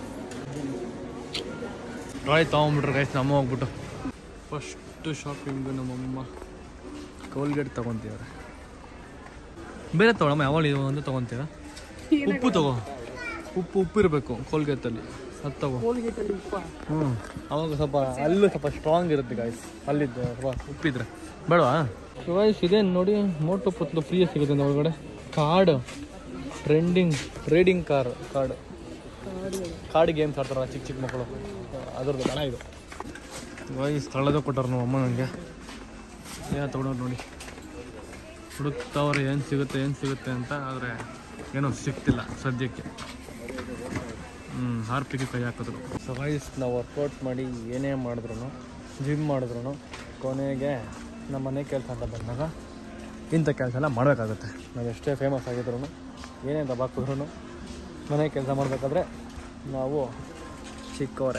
ರಾಯ್ ತೊಗೊಂಬಿಟ್ರು ಗೈಸ್ ನಮ್ಮ ಹೋಗ್ಬಿಟ್ಟು ಫಸ್ಟು ಶಾಪಿಂಗು ನಮ್ಮಮ್ಮ ಕೋಲ್ಗೇಟ್ ತೊಗೊತಿದ್ದಾರೆ ಬೇರೆ ತೊಗೊಳಮ್ಮ ಯಾವಾಗ ಇದು ಒಂದು ತೊಗೊತೀರಾ ಉಪ್ಪು ತಗೋ ಉಪ್ಪು ಉಪ್ಪು ಇರಬೇಕು ಕೋಲ್ಗೇಟಲ್ಲಿ ಅದು ತಗೋ ಕೋಲ್ಗೇಟಲ್ಲಿ ಉಪ್ಪ ಹ್ಞೂ ಅವಾಗ ಸ್ವಲ್ಪ ಅಲ್ಲೂ ಸ್ವಲ್ಪ ಸ್ಟ್ರಾಂಗ್ ಇರುತ್ತೆ ಗಾಯ್ಸ್ ಅಲ್ಲಿದ್ದು ಸ್ವಲ್ಪ ಉಪ್ಪಿದ್ರೆ ಬೇಡವಾ ಗಾಯ್ಸ್ ಇದೇನು ನೋಡಿ ಮೋಟು ಪುತ್ಲು ಫ್ರೀ ಸಿಗುತ್ತೆ ಅಂತ ಒಳಗಡೆ card trending trading car card card games ಆಡ್ತಾರಲ್ಲ ಚಿಕ್ಕ ಚಿಕ್ಕ ಮಕ್ಕಳು ಅದ್ರದ್ದು ಹಣ ಇದು ಈ ಸ್ಥಳದ ಕೊಟ್ಟಾರ ನಮ್ಮ ಅಮ್ಮ ನನಗೆ ಏನೋ ತೊಗೊಂಡವ್ರು ನೋಡಿ ಹುಡುಕ್ತವ್ರೆ ಏನು ಸಿಗುತ್ತೆ ಏನು ಸಿಗುತ್ತೆ ಅಂತ ಆದರೆ ಏನೋ ಸಿಗ್ತಿಲ್ಲ ಸದ್ಯಕ್ಕೆ ಹ್ಞೂ ಹಾರ್ಪಿಗೆ ಕೈ ಹಾಕಿದ್ರು ಸೊ ಗೈಸ್ ನಾವು ವರ್ಕೌಟ್ ಮಾಡಿ ಏನೇ ಮಾಡಿದ್ರು ಜಿಮ್ ಮಾಡಿದ್ರು ಕೊನೆಗೆ ನಮ್ಮ ಮನೆ ಕೆಲಸ ಅಂತ ಬಂದಾಗ ಇಂಥ ಕೆಲಸ ಎಲ್ಲ ಮಾಡಬೇಕಾಗುತ್ತೆ ನಾವು ಎಷ್ಟೇ ಫೇಮಸ್ ಆಗಿದ್ರು ಏನೇ ದಬಾಕಿದ್ರು ಮನೆ ಕೆಲಸ ಮಾಡಬೇಕಾದ್ರೆ ನಾವು ಚಿಕ್ಕವರೇ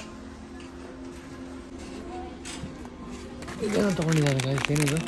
ಇದೇನೋ ತೊಗೊಂಡಿದ್ದಾರೆ ಗೈಸ್ ಏನಿದು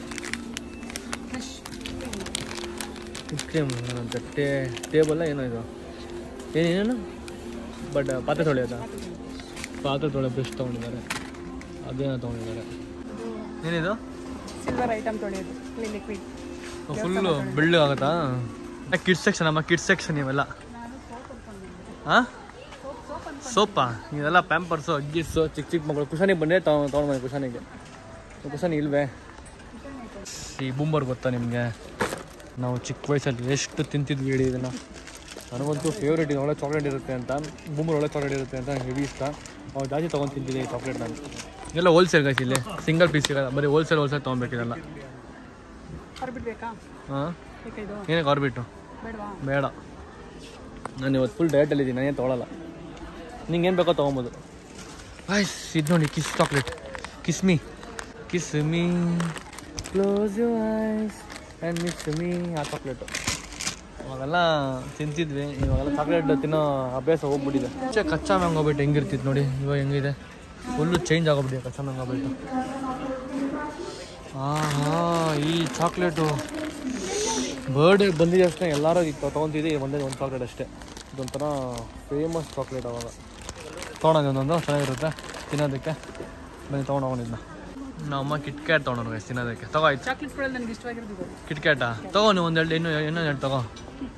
ಐಸ್ ಕ್ರೀಮ್ ಅಂತ ಟೇ ಟೇಬಲ್ಲ ಏನೋ ಇದು ಏನೇನು ಬಟ್ ಪಾತ್ರೆ ತೊಳೆಯೋದ ಪಾತ್ರೆ ತೊಳೆ ಬ್ರಷ್ ತೊಗೊಂಡಿದ್ದಾರೆ ಅದೇನೋ ತೊಗೊಂಡಿದ್ದಾರೆ ಏನಿದು ಸಿಲ್ವರ್ ಐಟಮ್ ತೊಳೆಯೋದು ಲಿಕ್ವಿಡ್ ಫುಲ್ಲು ಬೆಳ್ಳು ಆಗುತ್ತಾ ಕಿಡ್ಸ್ ಸೆಕ್ಷನ್ ಅಮ್ಮ ಕಿಡ್ಸ್ ಸೆಕ್ಷನ್ ಇವೆಲ್ಲ ಹಾಂ ಸೋಪಾ ಇವೆಲ್ಲ ಪ್ಯಾಂಪರ್ಸು ಅಗ್ಗಿಸು ಚಿಕ್ಕ ಚಿಕ್ಕ ಮಕ್ಕಳು ಕುಶಾನಿಗೆ ಬಂದರೆ ತಗೊಂಡು ತೊಗೊಂಡು ಬಂದೆ ಕುಶಾನಿಗೆ ಕುಶಾನಿ ಇಲ್ವೇ ಈ ಬೂಂಬರ್ ಗೊತ್ತಾ ನಿಮಗೆ ನಾವು ಚಿಕ್ಕ ವಯಸ್ಸಲ್ಲಿ ಎಷ್ಟು ತಿಂತಿದ್ವಿ ಹೇಳಿ ಇದನ್ನು ನನಗಂತೂ ಫೇವ್ರೇಟ್ ಇದು ಒಳ್ಳೆ ಚಾಕ್ಲೇಟ್ ಇರುತ್ತೆ ಅಂತ ಬೂಂಬರ್ ಒಳ್ಳೆ ಚಾಕ್ಲೇಟ್ ಇರುತ್ತೆ ಅಂತ ನಂಗೆ ಹೆವಿ ಇಷ್ಟ ಅವ್ರು ಜಾಸ್ತಿ ತೊಗೊಂಡು ತಿಂತಿದ್ದೆ ಈ ಚಾಕ್ಲೇಟ್ ನಾನು ಎಲ್ಲ ಹೋಲ್ಸೇಲ್ ಗೈಸ್ ಇಲ್ಲಿ ಸಿಂಗಲ್ ಪೀಸ್ ಸಿಗಲ್ಲ ಬರೀ ಹೋಲ್ಸೇಲ್ ಹೋಲ್ಸೇಲ್ ತೊಗೊಬೇಕಿದೆಲ್ಲ ಹೊರಬಿಡ್ಬೇಕಾ ಹಾಂ ಬೇಕಾ ಇದು ಏನಕ್ಕೆ ಆರ್ಬಿಟ್ಟು ಬೇಡವಾ ಬೇಡ ನಾನು ಇವತ್ತು ಫುಲ್ ಡಯಟಲ್ಲಿದ್ದೀನಿ ನಾನೇನು ತೊಗೊಳಲ್ಲ ನಿಂಗೆ ಏನು ಬೇಕೋ ತೊಗೊಬೋದು ಆಯ್ಸ್ ಇದು ನೋಡಿ Kiss chocolate Kiss me Kiss me close you eyes and miss me ಆ ಚಾಕ್ಲೇಟು ಅವಾಗೆಲ್ಲ ತಿಂತಿದ್ವಿ ಇವಾಗೆಲ್ಲ ಚಾಕ್ಲೇಟ್ ತಿನ್ನೋ ಅಭ್ಯಾಸ ಹೋಗ್ಬಿಟ್ಟಿದೆ ಮುಂಚೆ ಕಚ್ಚಾ ಮ್ಯಾಂಗೋ ಬಿಟ್ಟು ಹೆಂಗಿರ್ತಿತ್ತು ನೋಡಿ ಇವಾಗ ಹೆಂಗಿದೆ ಫುಲ್ಲು ಚೇಂಜ್ ಆಗೋಗ್ಬಿಟ್ಟಿದೆ ಕಚ್ಚಾ ಮ್ಯಾಂಗೋ ಬಿಟ್ಟು ಆಹಾ ಈ ಚಾಕ್ಲೇಟು ಬರ್ಡೇ ಬಂದಿದೆ ಅಷ್ಟೇ ಎಲ್ಲರೂ ಈಗ ತೊಗೊತಿದ್ದೆ ಒಂದೇ ಒಂದು ಚಾಕ್ಲೇಟ್ ಅಷ್ಟೇ ಇದೊಂಥರ ಫೇಮಸ್ ಚಾಕ್ಲೇಟ್ ಅವಾಗ ತೊಗೊಳೋದು ಒಂದೊಂದು ಚೆನ್ನಾಗಿರುತ್ತೆ ತಿನ್ನೋದಕ್ಕೆ ಬನ್ನಿ ತೊಗೊಂಡು ಹೋಗೋಣಿದ್ನ ನಮ್ಮ ಅಮ್ಮ ಕಿಟ್ ಕ್ಯಾಟ್ ತೊಗೊಂಡು ಗೈಸ್ ತಿನ್ನೋದಕ್ಕೆ ತಗೋ ಆಯ್ತು ಚಾಕ್ಲೇಟ್ಗಳಲ್ಲಿ ನನಗೆ ಇಷ್ಟವಾಗಿರೋದು ಇದು. ಕಿಟ್ ಕ್ಯಾಟಾ ತಗೋ ನೀವು ಒಂದೆರಡು ಇನ್ನೂ ಇನ್ನೊಂದು ಎರಡು ತಗೋ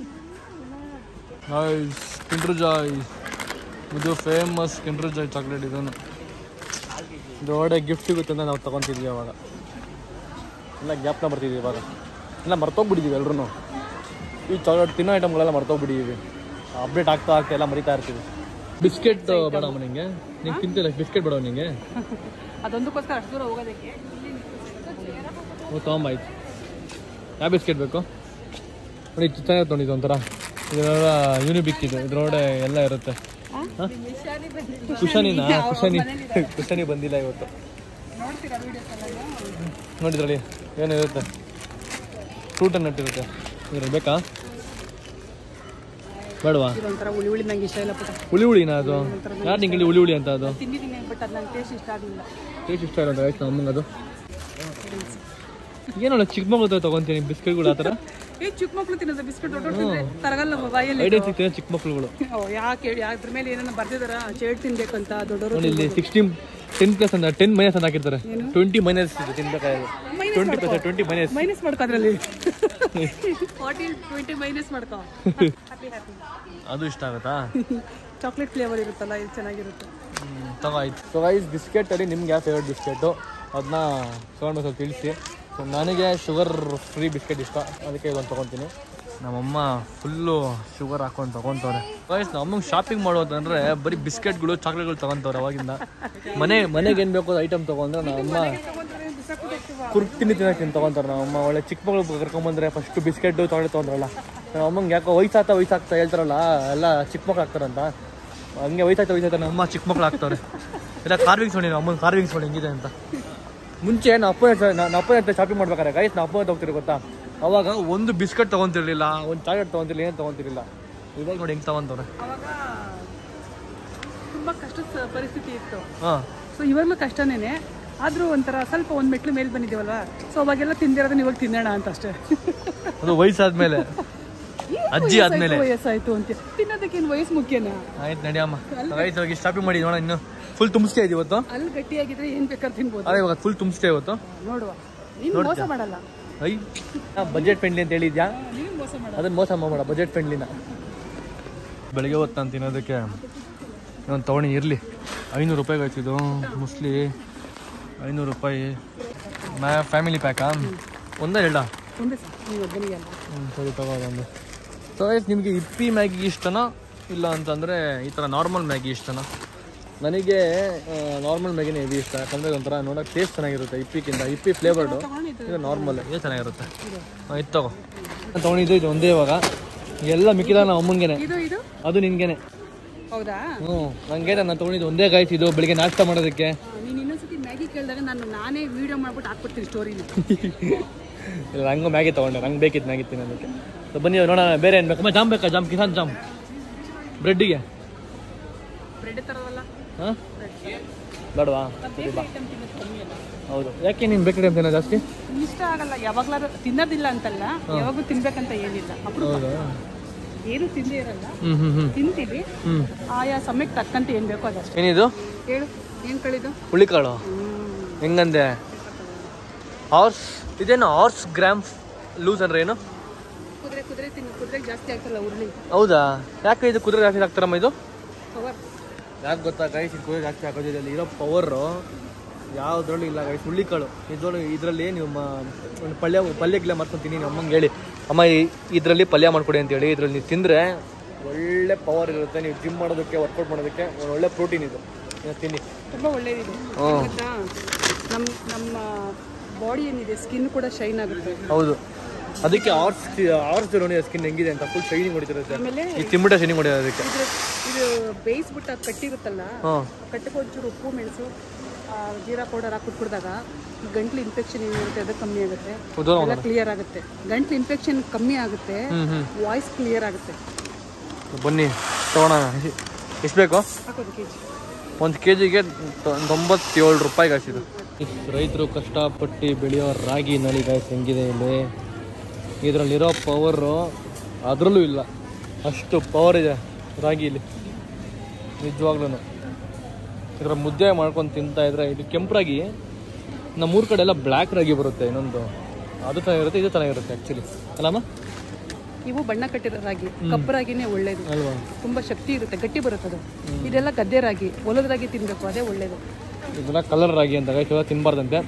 ನೈಸ್ ಕಿಂಡ್ರು ಜಾಯ್ ಇದು ಫೇಮಸ್ ಕಿಂಡ್ರು ಜಾಯ್ ಚಾಕ್ಲೇಟ್ ಇದನ್ನು ದೊಡ್ಡ ಗಿಫ್ಟ್ ಸಿಗುತ್ತೆ ಅಂತ ನಾವು ತೊಗೊತಿದ್ವಿ ಅವಾಗ ಎಲ್ಲ ಜ್ಞಾಪನ ಬರ್ತಿದ್ವಿ ಇವಾಗ ಎಲ್ಲ ಮರ್ತೋಗ್ಬಿಟ್ಟಿದ್ದೀವಿ ಎಲ್ರೂ ಈ ಚಾಕ್ಲೇಟ್ ತಿನ್ನೋ ಐಟಮ್ಗಳೆಲ್ಲ ಮರ್ತೋಗ್ಬಿಟ್ಟಿದ್ದೀವಿ ಅಪ್ಡೇಟ್ ಆಗ್ತಾ ಆಗ್ತಾ ಎಲ್ಲ ಮರಿತಾ ಇರ್ತೀವಿ ಬಿಸ್ಕೆಟ್ ಬೇಡಮ್ಮ ನಿಂಗೆ ನಿಂಗೆ ತಿಂತಿಲ್ಲ ಬಿಸ್ಕೆಟ್ ಬೇಡ ನಿಂಗೆ ಅದೊಂದಕ್ಕೋಸ್ಕರ ಅಷ್ಟು ದೂರ ಹೋಗೋದಕ್ಕೆ ಓ ತೊಗೊಂಬಾಯ್ತು ಯಾವ ಬಿಸ್ಕೆಟ್ ಬೇಕು ನೋಡಿ ಇದು ಚೆನ್ನಾಗಿ ತೊಗೊಂಡಿದ್ದು ಒಂಥರ ಇದೆಲ್ಲ ಯೂನಿಬಿಕ್ ಇದು ಇದ್ರೊಳಗಡೆ ಎಲ್ಲ ಇರುತ್ತೆ ಹ? ಕುಶನಿನಾ ಕುಶನಿ ಕುಶನಿ ಬಂದಿಲ್ಲ ಇವತ್ತು ನೋಡ್ತೀರಾ ವೀಡಿಯೋಸ್ ಎಲ್ಲ ನೋಡಿದ್ರಲ್ಲಿ ಏನಿರುತ್ತೆ ಫ್ರೂಟ್ ನಟ್ ಇರುತ್ತೆ ಇದ್ರಲ್ಲಿ ಬೇಕಾ ಬೇಡವಾ ಇದೊಂಥರ ಹುಳಿ ಹುಳಿ ನಂಗೆ ಇಷ್ಟ ಇಲ್ಲ ಪುಟ ಹುಳಿ ಹುಳಿನಾ ಅದು ಯಾರು ನಿಂಗೆ ಹುಳಿ ಹುಳಿ ಅಂತ ಅದು ತಿಂದಿದ್ದೀನಿ ಬಟ್ ಅದು ನಂಗೆ ಟೇಸ್ಟ್ ಇಷ್ಟ ಆಗಲಿಲ್ಲ ಟೇಸ್ಟ್ ಇಷ್ಟ ಇಲ್ಲ ಅಂತ ಆಯ್ತು ನಮ್ಮ ಅಮ್ಮಂಗೆ ಅದು ಏನಲ್ಲ ಚಿಕ್ಕ ಮಗು ತಗೊಂತೀನಿ ಬಿಸ್ಕೆಟ್ಗಳು ಆ ಥರ ಏ ಚಿಕ್ಕ ಮಕ್ಳು ತಿನ್ನೋದು ಬಿಸ್ಕೆಟ್ ದೊಡ್ಡ ತಿಂದ್ರೆ ತರಗಲ್ಲ ಬಾಯಲ್ಲಿ ಐಡಿಯಾ ಸಿಗ್ತದೆ ಚಿಕ್ಕ ಮಕ್ಳುಗಳು ಓ ಯಾಕೆ ಹೇಳಿ ಅದ್ರ ಮೇಲೆ ಏನೇನೋ ಬರ್ದಿದಾರ ಚೇಡ್ ತಿನ್ಬೇಕಂತ ದೊಡ್ಡವರು ನೋಡಿ ಇಲ್ಲಿ ಸಿಕ್ಸ್ಟೀನ್ ಟೆನ್ ಪ್ಲಸ್ ಅಂತ ಟೆನ್ ಮೈನಸ್ ಅಂತ ಹಾಕಿರ್ತಾರೆ ಟ್ವೆಂಟಿ ಮೈನಸ್ ತಿನ್ಬೇಕಾದ್ರೆ twenty percent twenty minus minus ಮಾಡ್ಕೊ ಅದ್ರಲ್ಲಿ ಫಾರ್ಟಿ ಟ್ವೆಂಟಿ ಮೈನಸ್ ಮಾಡ್ಕೊ ಹ್ಯಾಪಿ ಹ್ಯಾಪಿ ಅದು ಇಷ್ಟ ಆಗುತ್ತಾ ಚಾಕ್ಲೇಟ್ ಫ್ಲೇವರ್ ಇರುತ್ತಲ್ಲ ಇದು ಚೆನ್ನಾಗಿರುತ್ತೆ ತಗೋ ಆಯ್ತು ಸೊ ಗೈಸ್ ಬಿಸ್ಕೆಟಲ್ಲಿ ನಿಮ್ಗೆ ಯಾವ ಫೇವ್ರೆಟ್ ಬಿಸ್ಕೆಟು ಅದನ್ನ ತೊಗೊಂಡು ಸ್ವಲ್ಪ ತಿಳಿಸಿ ಸೊ ನನಗೆ ಶುಗರ್ ಫ್ರೀ ಬಿಸ್ಕೆಟ್ ಇಷ್ಟ ಅದಕ್ಕೆ ಇದೊಂದು ತೊಗೊತೀನಿ ನಮ್ಮಮ್ಮ ಫುಲ್ಲು ಶುಗರ್ ಹಾಕೊಂಡು ತೊಗೊತವ್ರೆ ಗೈಸ್ ನಮ್ಮಂಗೆ ಶಾಪಿಂಗ್ ಮಾಡೋದಂದ್ರೆ ಬರೀ ಬಿಸ್ಕೆಟ್ಗಳು ಚಾಕ್ಲೇಟ್ಗಳು ತೊಗೊತವ್ರೆ ಅವಾಗಿಂದ ಮನೆ ಮನೆಗೆ ಏನು ಬೇಕು ಐಟಮ್ ತೊಗೊಂಡ್ರೆ ನಮ್ಮಮ್ಮ ಕುರ್ತಿನಿ ತಿನ್ನಕ್ಕೆ ತೊಗೊಂತಾರೆ ನಮ್ಮಮ್ಮ ಒಳ್ಳೆ ಚಿಕ್ಕ ಮಗಳು ಕರ್ಕೊಂಬಂದ್ರೆ ಫಸ್ಟ್ ಬಿಸ್ಕೆಟ್ ಚಾಕ್ಲೇಟ್ ತೊಗೊಂಡ್ರಲ್ಲ ನಮ್ಮ ಅಮ್ಮಂಗೆ ಯಾಕೋ ವಯಸ್ಸಾಗ್ತಾ ವಯಸ್ಸಾಗ್ತಾ ಹೇಳ್ತಾರಲ್ಲ ಎಲ್ಲ ಚಿಕ್ಕ ಮಕ್ಳು ಆಗ್ತಾರಂತ ಹಂಗೆ ವಯಸ್ಸಾಗ್ತಾ ವಯಸ್ಸಾಗ್ತಾ ನಮ್ಮ ಅಮ್ಮ ಚಿಕ್ಕ ಮಕ್ಳು ಆಗ್ತಾರೆ ಇಲ್ಲ ಕಾರ್ವಿಂಗ್ಸ್ ನೋಡಿ ನಮ್ಮ ಅಮ್ಮನ ಕಾರ್ವಿಂಗ್ಸ್ ನೋಡಿ ಹೆಂಗಿದೆ ಅಂತ ಮುಂಚೆ ನಾವು ಅಪ್ಪ ನಮ್ಮ ಅಪ್ಪ ಹತ್ರ ಶಾಪಿಂಗ್ ಮಾಡ್ಬೇಕಾರೆ ಗೈಸ್ ನಾವು ಅಪ್ಪ ಹೋಗ್ತಿರಿ ಗೊತ್ತಾ ಅವಾಗ ಒಂದು ಬಿಸ್ಕೆಟ್ ತೊಗೊಂತಿರ್ಲಿಲ್ಲ ಒಂದು ಚಾಕ್ಲೇಟ್ ತೊಗೊಂತಿರ್ಲಿಲ್ಲ ಏನು ತೊಗೊಂತಿರ್ಲಿಲ್ಲ ಇವಾಗ ನೋಡಿ ಹೆಂಗೆ ತೊಗೊಂತವ್ರೆ ಅವಾಗ ತುಂಬಾ ಕಷ್ಟದ ಪರಿಸ್ಥಿತಿ ಇತ್ತು ಹಾಂ ಸೊ ಇವಾಗಲೂ ಕಷ್ಟನೇನೆ ಆದ್ರೂ ಒಂಥರ ಸ್ವಲ್ಪ ಒಂದ್ ಮೆಟ್ಲು ಮೇಲೆ ಬಂದಿದ್ದೀವಲ್ವಾ ಸೊ ಅವಾಗೆಲ್ಲ ತಿಂದಿರೋದನ್ನ ಇವಾಗ ತಿನ್ನೋಣ ಅಂತ ಅಷ್ಟೇ ಅದು ವಯಸ್ಸಾದ್ಮೇಲೆ ಅಜ್ಜಿ ಆದ್ಮೇಲೆ ವಯಸ್ಸಾಯ್ತು ಅಂತ ತಿನ್ನೋದಕ್ಕೆ ಏನು ವಯಸ್ಸು ಮುಖ್ಯನಾ ಆಯ್ತು ನಡಿಯಮ್ಮ ಆಯ್ತು ಹೋಗಿ ಶಾಪಿಂಗ್ ಮಾಡಿ ನೋಡ ಇನ್ನು ಫುಲ್ ತುಂಬಿಸ್ತೇ ಇದೆ ಇವತ್ತು ಅಲ್ಲಿ ಗಟ್ಟಿಯಾಗಿದ್ರೆ ಏನ್ ಬೇಕಾದ್ರೆ ತಿನ್ಬೋದು ಅದೇ ಇವಾಗ ಫುಲ್ ತುಂಬಿಸ್ತೇ ಇವತ್ತು ನೋಡುವ ನೀನ್ ಮೋಸ ಮಾಡಲ್ಲ ಐ ಬಜೆಟ್ ಫ್ರೆಂಡ್ಲಿ ಅಂತ ಹೇಳಿದ್ಯಾ ನೀನ್ ಮೋಸ ಮಾಡಲ್ಲ ಅದನ್ನ ಮೋಸ ಮಾಡಬೇಡ ಬಜೆಟ್ ಫ್ರೆಂಡ್ಲಿನ ಬೆಳಿಗ್ಗೆ ಹೊತ್ತು ನಾನು ತಿನ್ನೋದಕ್ಕೆ ಒಂದು ತೊಗೊಂಡು ಇರಲಿ ಐನೂರು ರೂಪಾಯಿಗೆ ಆಯ್ತಿದ್ದು ಮುಸ್ಲಿ ಐನೂರು ರೂಪಾಯಿ ಮ್ಯಾ ಫ್ಯಾಮಿಲಿ ಪ್ಯಾಕಾ ಒಂದೇ ಎರಡ ಒಂದೇ ಸಾಕು ನೀವು ಒಬ್ಬನಿಗೆ ಅಲ್ಲ ಹ್ಞೂ ಸರಿ ತಗೋದೊಂದು ಸೊ ನಿಮಗೆ ಇಪ್ಪಿ ಮ್ಯಾಗಿ ಇಷ್ಟನಾ ಇಲ್ಲ ಅಂತಂದರೆ ಈ ಥರ ನಾರ್ಮಲ್ ಮ್ಯಾಗಿ ಇಷ್ಟನಾ ನನಗೆ ನಾರ್ಮಲ್ ಮ್ಯಾಗಿನೇ ಹೆವಿ ಇಷ್ಟ ಯಾಕಂದರೆ ಒಂಥರ ನೋಡೋಕೆ ಟೇಸ್ಟ್ ಚೆನ್ನಾಗಿರುತ್ತೆ ಇಪ್ಪಿಕ್ಕಿಂತ ಇಪ್ಪಿ ಫ್ಲೇವರ್ಡು ಇದು ನಾರ್ಮಲ್ ಇದು ಚೆನ್ನಾಗಿರುತ್ತೆ ಹಾಂ ಇದು ತಗೋ ನಾನು ತೊಗೊಂಡಿದ್ದು ಇದು ಒಂದೇ ಇವಾಗ ಎಲ್ಲ ಮಿಕ್ಕಿದ ನಮ್ಮ ಅಮ್ಮಂಗೆನೆ ಇದು ಇದು ಅದು ನಿನ್ಗೆನೆ ಹೌದಾ ಹ್ಞೂ ನನಗೆ ನಾನು ತೊಗೊಂಡಿದ್ದು ಒಂದೇ ಗಾಯ್ತು ಇದು ಬೆಳಿಗ್ಗೆ ನಾಷ್ಟ ಮಾಡೋದಕ್ಕೆ ನೀನು ಇನ್ನೊಂದ್ಸತಿ ಮ್ಯಾಗಿ ಕೇಳಿದಾಗ ನಾನು ನಾನೇ ವಿಡಿಯೋ ಮಾಡ್ಬಿಟ್ಟು ಹಾಕ್ಬಿಡ್ತೀನಿ ಸ್ಟೋರಿನ ಇಲ್ಲ ನಂಗೂ ಮ್ಯಾಗಿ ತೊಗೊಂಡೆ ನಂಗೆ ಬೇಕಿತ್ತು ಮ್ಯಾಗಿ ತಿನ್ನೋದಕ್ಕೆ ಸೊ ಬನ್ನಿ ನೋಡೋಣ ಬೇರೆ ಏನು ಬೇಕು ಜಾಮ್ ಬೇಕಾ ಜಾಮ್ ಕಿಸಾನ್ ಜಾಮ್ ಬ್ರೆಡ್ಡಿಗೆ ಬ್ರೆಡ್ ತರೋದಲ್ಲ ಹಾಂ ಬೇಡವಾ ಸರಿ ಬಾ ಹೌದು ಯಾಕೆ ನೀನು ಬೇಕರಿ ಅಂತ ಜಾಸ್ತಿ ಇಷ್ಟ ಆಗಲ್ಲ ಯಾವಾಗ್ಲಾದ್ರೂ ತಿನ್ನೋದಿಲ್ಲ ಅಂತಲ್ಲ ಯಾವಾಗೂ ತಿನ್ಬೇಕಂತ ಏನಿಲ್ಲ ಅಪ್ರೂಪ ಹೌದಾ ಏನು ತಿಂದೇ ಇರಲ್ಲ ಹ್ಞೂ ಹ್ಞೂ ಹ್ಞೂ ತಿಂತೀವಿ ಹ್ಞೂ ಆಯಾ ಸಮಯಕ್ಕೆ ತಕ್ಕಂತೆ ಏನ್ ಬೇಕೋ ಅದಷ್ಟೇ ಏನಿದು ಹೇಳು ಏನ್ ಕಳಿದು ಹುಳಿಕಾಳು ಹೆಂಗಂದೆ ಹಾರ್ಸ್ ಇದೇನು ಹಾರ್ಸ್ ಗ್ರಾಮ್ ಲೂಸ್ ಅಂದ್ರೆ ಏನು ಕುದುರೆ ಕುದುರೆ ತಿನ್ನು ಕುದುರೆಗೆ ಜಾಸ್ತಿ ಆಗ್ತಲ್ಲ ಉರುಳಿ ಹೌದಾ ಯಾಕೆ ಇದು ಕುದುರೆ ಜಾಸ್ತಿ ಹಾಕ್ತಾರಮ್ಮ ಇದು ಪವರ್ ಯಾಕೆ ಗೊತ್ತಾ ಗೈಸ್ ಇದು ಕುದುರೆ ಜಾಸ್ತಿ ಹಾಕೋದಿದೆ ಅಲ್ಲಿ ಇರೋ ಪವರು ಯಾವುದ್ರಲ್ಲೂ ಇಲ್ಲ ಗೈಸ್ ಹುಳ್ಳಿಕಾಳು ಇದ್ರೊಳಗೆ ಇದರಲ್ಲಿ ನೀವು ಮ- ಒಂದು ಪಲ್ಯ ಪಲ್ಯಕ್ಕೆಲ್ಲ ಮಾಡ್ಕೊತೀನಿ ನಿಮ್ಮ ಅಮ್ಮಂಗೆ ಹೇಳಿ ಅಮ್ಮ ಇದರಲ್ಲಿ ಪಲ್ಯ ಮಾಡ್ಕೊಡಿ ಅಂತೇಳಿ ಇದರಲ್ಲಿ ನೀವು ತಿಂದರೆ ಒಳ್ಳೆ ಪವರ್ ಇರುತ್ತೆ ನೀವು ಜಿಮ್ ಮಾಡೋದಕ್ಕೆ ವರ್ಕೌಟ್ ಮಾಡೋದಕ್ಕೆ ಒಂದು ಒಳ್ಳೆ ಪ್ರೋಟೀನ್ ಇದು ಇದನ್ನ ತಿನ್ನಿ ತುಂಬಾ ಒಳ್ಳೇದಿದೆ ಹ್ಞೂ ಗೊತ್ತಾ ನಮ್ಮ ನಮ್ಮ ಬಾಡಿ ಏನಿದೆ ಸ್ಕಿನ್ ಕೂಡ ಶೈನ್ ಆಗುತ್ತೆ ಹೌದು ಅದಕ್ಕೆ ಆರ್ಸ್ ಆರ್ಸ್ ನೋಡಿ ಸ್ಕಿನ್ ಹೆಂಗಿದೆ ಅಂತ ಫುಲ್ ಶೈನಿಂಗ್ ಹೊಡಿತಿರುತ್ತೆ ಆಮೇಲೆ ಈ ತಿಂಬಿಟ ಶೈನಿಂಗ್ ಹೊಡಿಯೋದು ಅದಕ್ಕೆ ಇದು ಇದು ಬೇಯಿಸ್ಬಿಟ್ಟು ಅದು ಕಟ್ಟಿರುತ್ತಲ್ಲ ಹಾಂ ಕಟ್ಟಕ್ಕೆ ಒಂಚೂರು ಉಪ್ಪು ಮೆಣಸು ಆ, ಜೀರಾ ಪೌಡರ್ ಹಾಕಿ ಕುಟ್ಬಿಡ್ದಾಗ ಗಂಟ್ಲು ಇನ್ಫೆಕ್ಷನ್ ಏನಿರುತ್ತೆ ಅದು ಕಮ್ಮಿ ಆಗುತ್ತೆ ಹೌದು ಎಲ್ಲ ಕ್ಲಿಯರ್ ಆಗುತ್ತೆ ಗಂಟ್ಲು ಇನ್ಫೆಕ್ಷನ್ ಕಮ್ಮಿ ಆಗುತ್ತೆ ಹ್ಞೂ ಹ್ಞೂ ವಾಯ್ಸ್ ಕ್ಲಿಯರ್ ಆಗುತ್ತೆ ಬನ್ನಿ ತೊಗೊಳೋಣ ಎಷ್ಟು ಬೇಕು ಹಾಕೋದು ಕೆ ಜಿ ಒಂದು ಕೆ ಜಿಗೆ ತೊಂಬತ್ತೇಳು ರೂಪಾಯಿ ಗಾಯ್ಸಿದು ರೈತರು ಕಷ್ಟಪಟ್ಟು ಬೆಳೆಯೋ ರಾಗಿ ನಳಿ ಗಾಯ್ಸ್ ಹೆಂಗಿದೆ ಇಲ್ಲಿ ಇದರಲ್ಲಿರೋ ಪವರು ಅದರಲ್ಲೂ ಇಲ್ಲ ಅಷ್ಟು ಪವರ್ ಇದೆ ರಾಗಿಲಿ ನಿಜವಾಗ್ಲೂ ಇದರ ಮುದ್ದೆ ಮಾಡ್ಕೊಂಡು ತಿಂತಾ ಇದ್ರೆ ಇದು ಕೆಂಪು ರಾಗಿ ನಮ್ಮೂರ ಕಡೆ ಎಲ್ಲ ಬ್ಲ್ಯಾಕ್ ರಾಗಿ ಬರುತ್ತೆ ಇನ್ನೊಂದು ಅದು ಚೆನ್ನಾಗಿರುತ್ತೆ ಇದು ಚೆನ್ನಾಗಿರುತ್ತೆ ಆ್ಯಕ್ಚುಲಿ ಅಲ್ಲಮ್ಮ ಇವು ಬಣ್ಣ ಕಟ್ಟಿರೋ ರಾಗಿ ಕಪ್ಪು ರಾಗಿನೇ ಒಳ್ಳೇದು ಅಲ್ವಾ ತುಂಬಾ ಶಕ್ತಿ ಇರುತ್ತೆ ಗಟ್ಟಿ ಬರುತ್ತೆ ಅದು ಇದೆಲ್ಲ ಗದ್ದೆ ರಾಗಿ ಹೊಲದ ರಾಗಿ ತಿನ್ಬೇಕು ಅದೇ ಒಳ್ಳೇದು ಇದೆಲ್ಲ ಕಲರ್ ರಾಗಿ ಅಂತ ಗೈಸ್ ಇವಾಗ ತಿನ್ಬಾರ್ದಂತೆ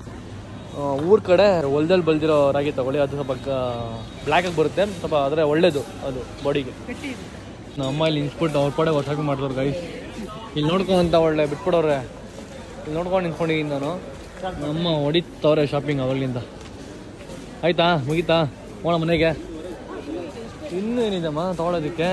ಊರ ಕಡೆ ಹೊಲ್ದಲ್ಲಿ ಬೆಳೆದಿರೋ ರಾಗಿ ತಗೊಳ್ಳಿ ಅದು ಸ್ವಲ್ಪ ಬ್ಲ್ಯಾಕಾಗಿ ಬರುತ್ತೆ ಸ್ವಲ್ಪ ಆದರೆ ಒಳ್ಳೇದು ಅದು ಬಾಡಿಗೆ ಗಟ್ಟಿ ಇರುತ್ತೆ ನಮ್ಮ ಅಮ್ಮ ಇಲ್ಲಿ ನಿಂತ್ಬಿಟ್ಟು ಅವ್ರ ಪಡೆ ಹೊಸಾಗಿ ಮಾಡ್ದವ್ರು ಗೈಸ್ ಇಲ್ಲಿ ನೋಡ್ಕೊಂತ ಒಳ್ಳೆ ಬಿಟ್ಬಿಡೋರೆ ಇಲ್ಲಿ ನೋಡ್ಕೊಂಡು ನಿಂತ್ಕೊಂಡಿದ್ದೀನಿ ನಾನು ನಮ್ಮ ಹೊಡಿತವ್ರೆ ಶಾಪಿಂಗ್ ಅವಾಗಲಿಂದ ಆಯ್ತಾ ಮುಗೀತಾ ಹೋಣ ಮನೆಗೆ ಇನ್ನೂ ಏನಿದೆಮ್ಮ ತೊಗೊಳೋದಕ್ಕೆ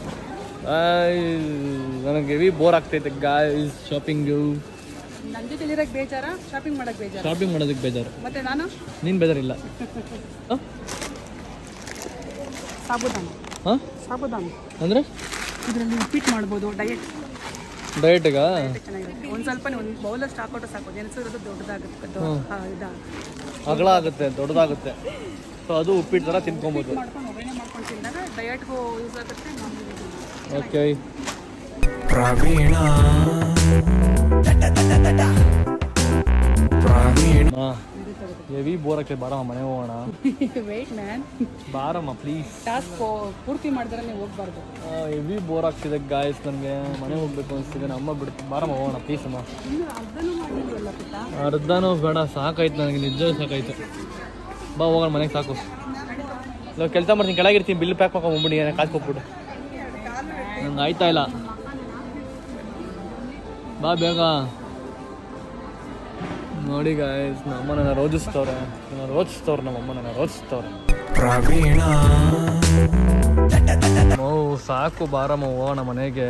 ಆಯ್, ನನಗೆ ಹೆವಿ ಬೋರ್ ಆಗ್ತೈತೆ ಗಾಯ್ಸ್ ಶಾಪಿಂಗು ನನ್ನ ಜೊತೆ ಇರೋಕೆ ಬೇಜಾರ ಶಾಪಿಂಗ್ ಮಾಡಕ್ ಬೇಜಾರ ಶಾಪಿಂಗ್ ಮಾಡೋದಕ್ಕೆ ಬೇಜಾರು ಮತ್ತೆ ನಾನು ನೀನು ಬೇಜಾರಿಲ್ಲ ಹಾಂ ಸಾಬುದಾನ ಹಾಂ ಸಾಬುದಾನ ಅಂದರೆ ಇದರಲ್ಲಿ ಉಪ್ಪಿಟ್ಟು ಮಾಡ್ಬೋದು ಡಯಟ್ ಡಯಟ್ಗ ಚೆನ್ನಾಗಿರುತ್ತೆ ಒಂದು ಸ್ವಲ್ಪ ಒಂದು ಬೌಲಷ್ಟು ಹಾಕೊಟ್ಟು ಸಾಕು ನೆನೆಸಿರೋದು ದೊಡ್ಡದಾಗುತ್ತೆ ದೊ- ಹಾ, ಇದಾ ಅಗಲ ಆಗುತ್ತೆ ದೊಡ್ಡದಾಗುತ್ತೆ ಸೊ ಅದು ಉಪ್ಪಿಟ್ಟು ಥರ ತಿನ್ಕೊಬೋದು ಮಾಡ್ಕೊಂಡು ಒಗ್ಗರಣೆ ಮಾಡ್ಕೊಂಡು ತಿಂದಾಗ ಡಯಟ್ಗೂ ಯೂಸ್ ಆಗುತ್ತೆ ನಮ್ಗೆ ಓಕೆ ಹಾಂ ಹೆವಿ ಬೋರ್ ಆಗ್ತದೆ ಬಾರಮ್ಮ ಮನೆ ಹೋಗೋಣ ವೇಟ್ ಮ್ಯಾನ್ ಬಾರಮ್ಮ ಪ್ಲೀಸ್ ಟಾಸ್ಕ್ ಪೂರ್ತಿ ಮಾಡಿದ್ರೆ ನೀವು ಹೋಗ್ಬಾರ್ದು ಹೆವಿ ಬೋರ್ ಆಗ್ತಿದೆ ಗಾಯಸ್ ನನಗೆ ಮನೆ ಹೋಗ್ಬೇಕು ಅನಿಸ್ತಿದೆ ನಮ್ಮ ಬಿಡ್ತು ಬಾರಮ್ಮ ಹೋಗೋಣ ಪ್ಲೀಸ್ ಅಮ್ಮ ಇನ್ನು ಅರ್ಧನೂ ಮಾಡಿಲ್ವಲ್ಲ ಪುಟ್ಟ ಅರ್ಧನೂ ಬೇಡ ಸಾಕಾಯ್ತು ನನಗೆ ನಿಜ ಸಾಕಾಯ್ತು ಬಾ ಹೋಗೋಣ ಮನೆಗೆ ಸಾಕು ಇಲ್ಲ ಕೆಲಸ ಮಾಡ್ತೀನಿ ಕೆಳಗಿರ್ತೀನಿ ಬಿಲ್ ಪ್ಯಾಕ್ ಮಾಡ್ಕೊಂಡ್ಬಿಡಿ ಕಾಸು ಕೊಟ್ಬಿಟ್ಟು ನಂಗೆ ಆಯ್ತಾ ಇಲ್ಲ ಬಾ ಬೇಗ ನೋಡಿ ಗಾಯ್ಸ್ ನಮ್ಮ ನನ್ನ ರೋಜಿಸ್ತವ್ರೆ ನನ್ನ ರೋಜಿಸ್ತವ್ರೆ ನಮ್ಮಮ್ಮ ನನ್ನ ರೋಜಿಸ್ತವ್ರೆ ಓ ಸಾಕು ಬಾರಮ್ಮ ಹೋಗೋಣ ಮನೆಗೆ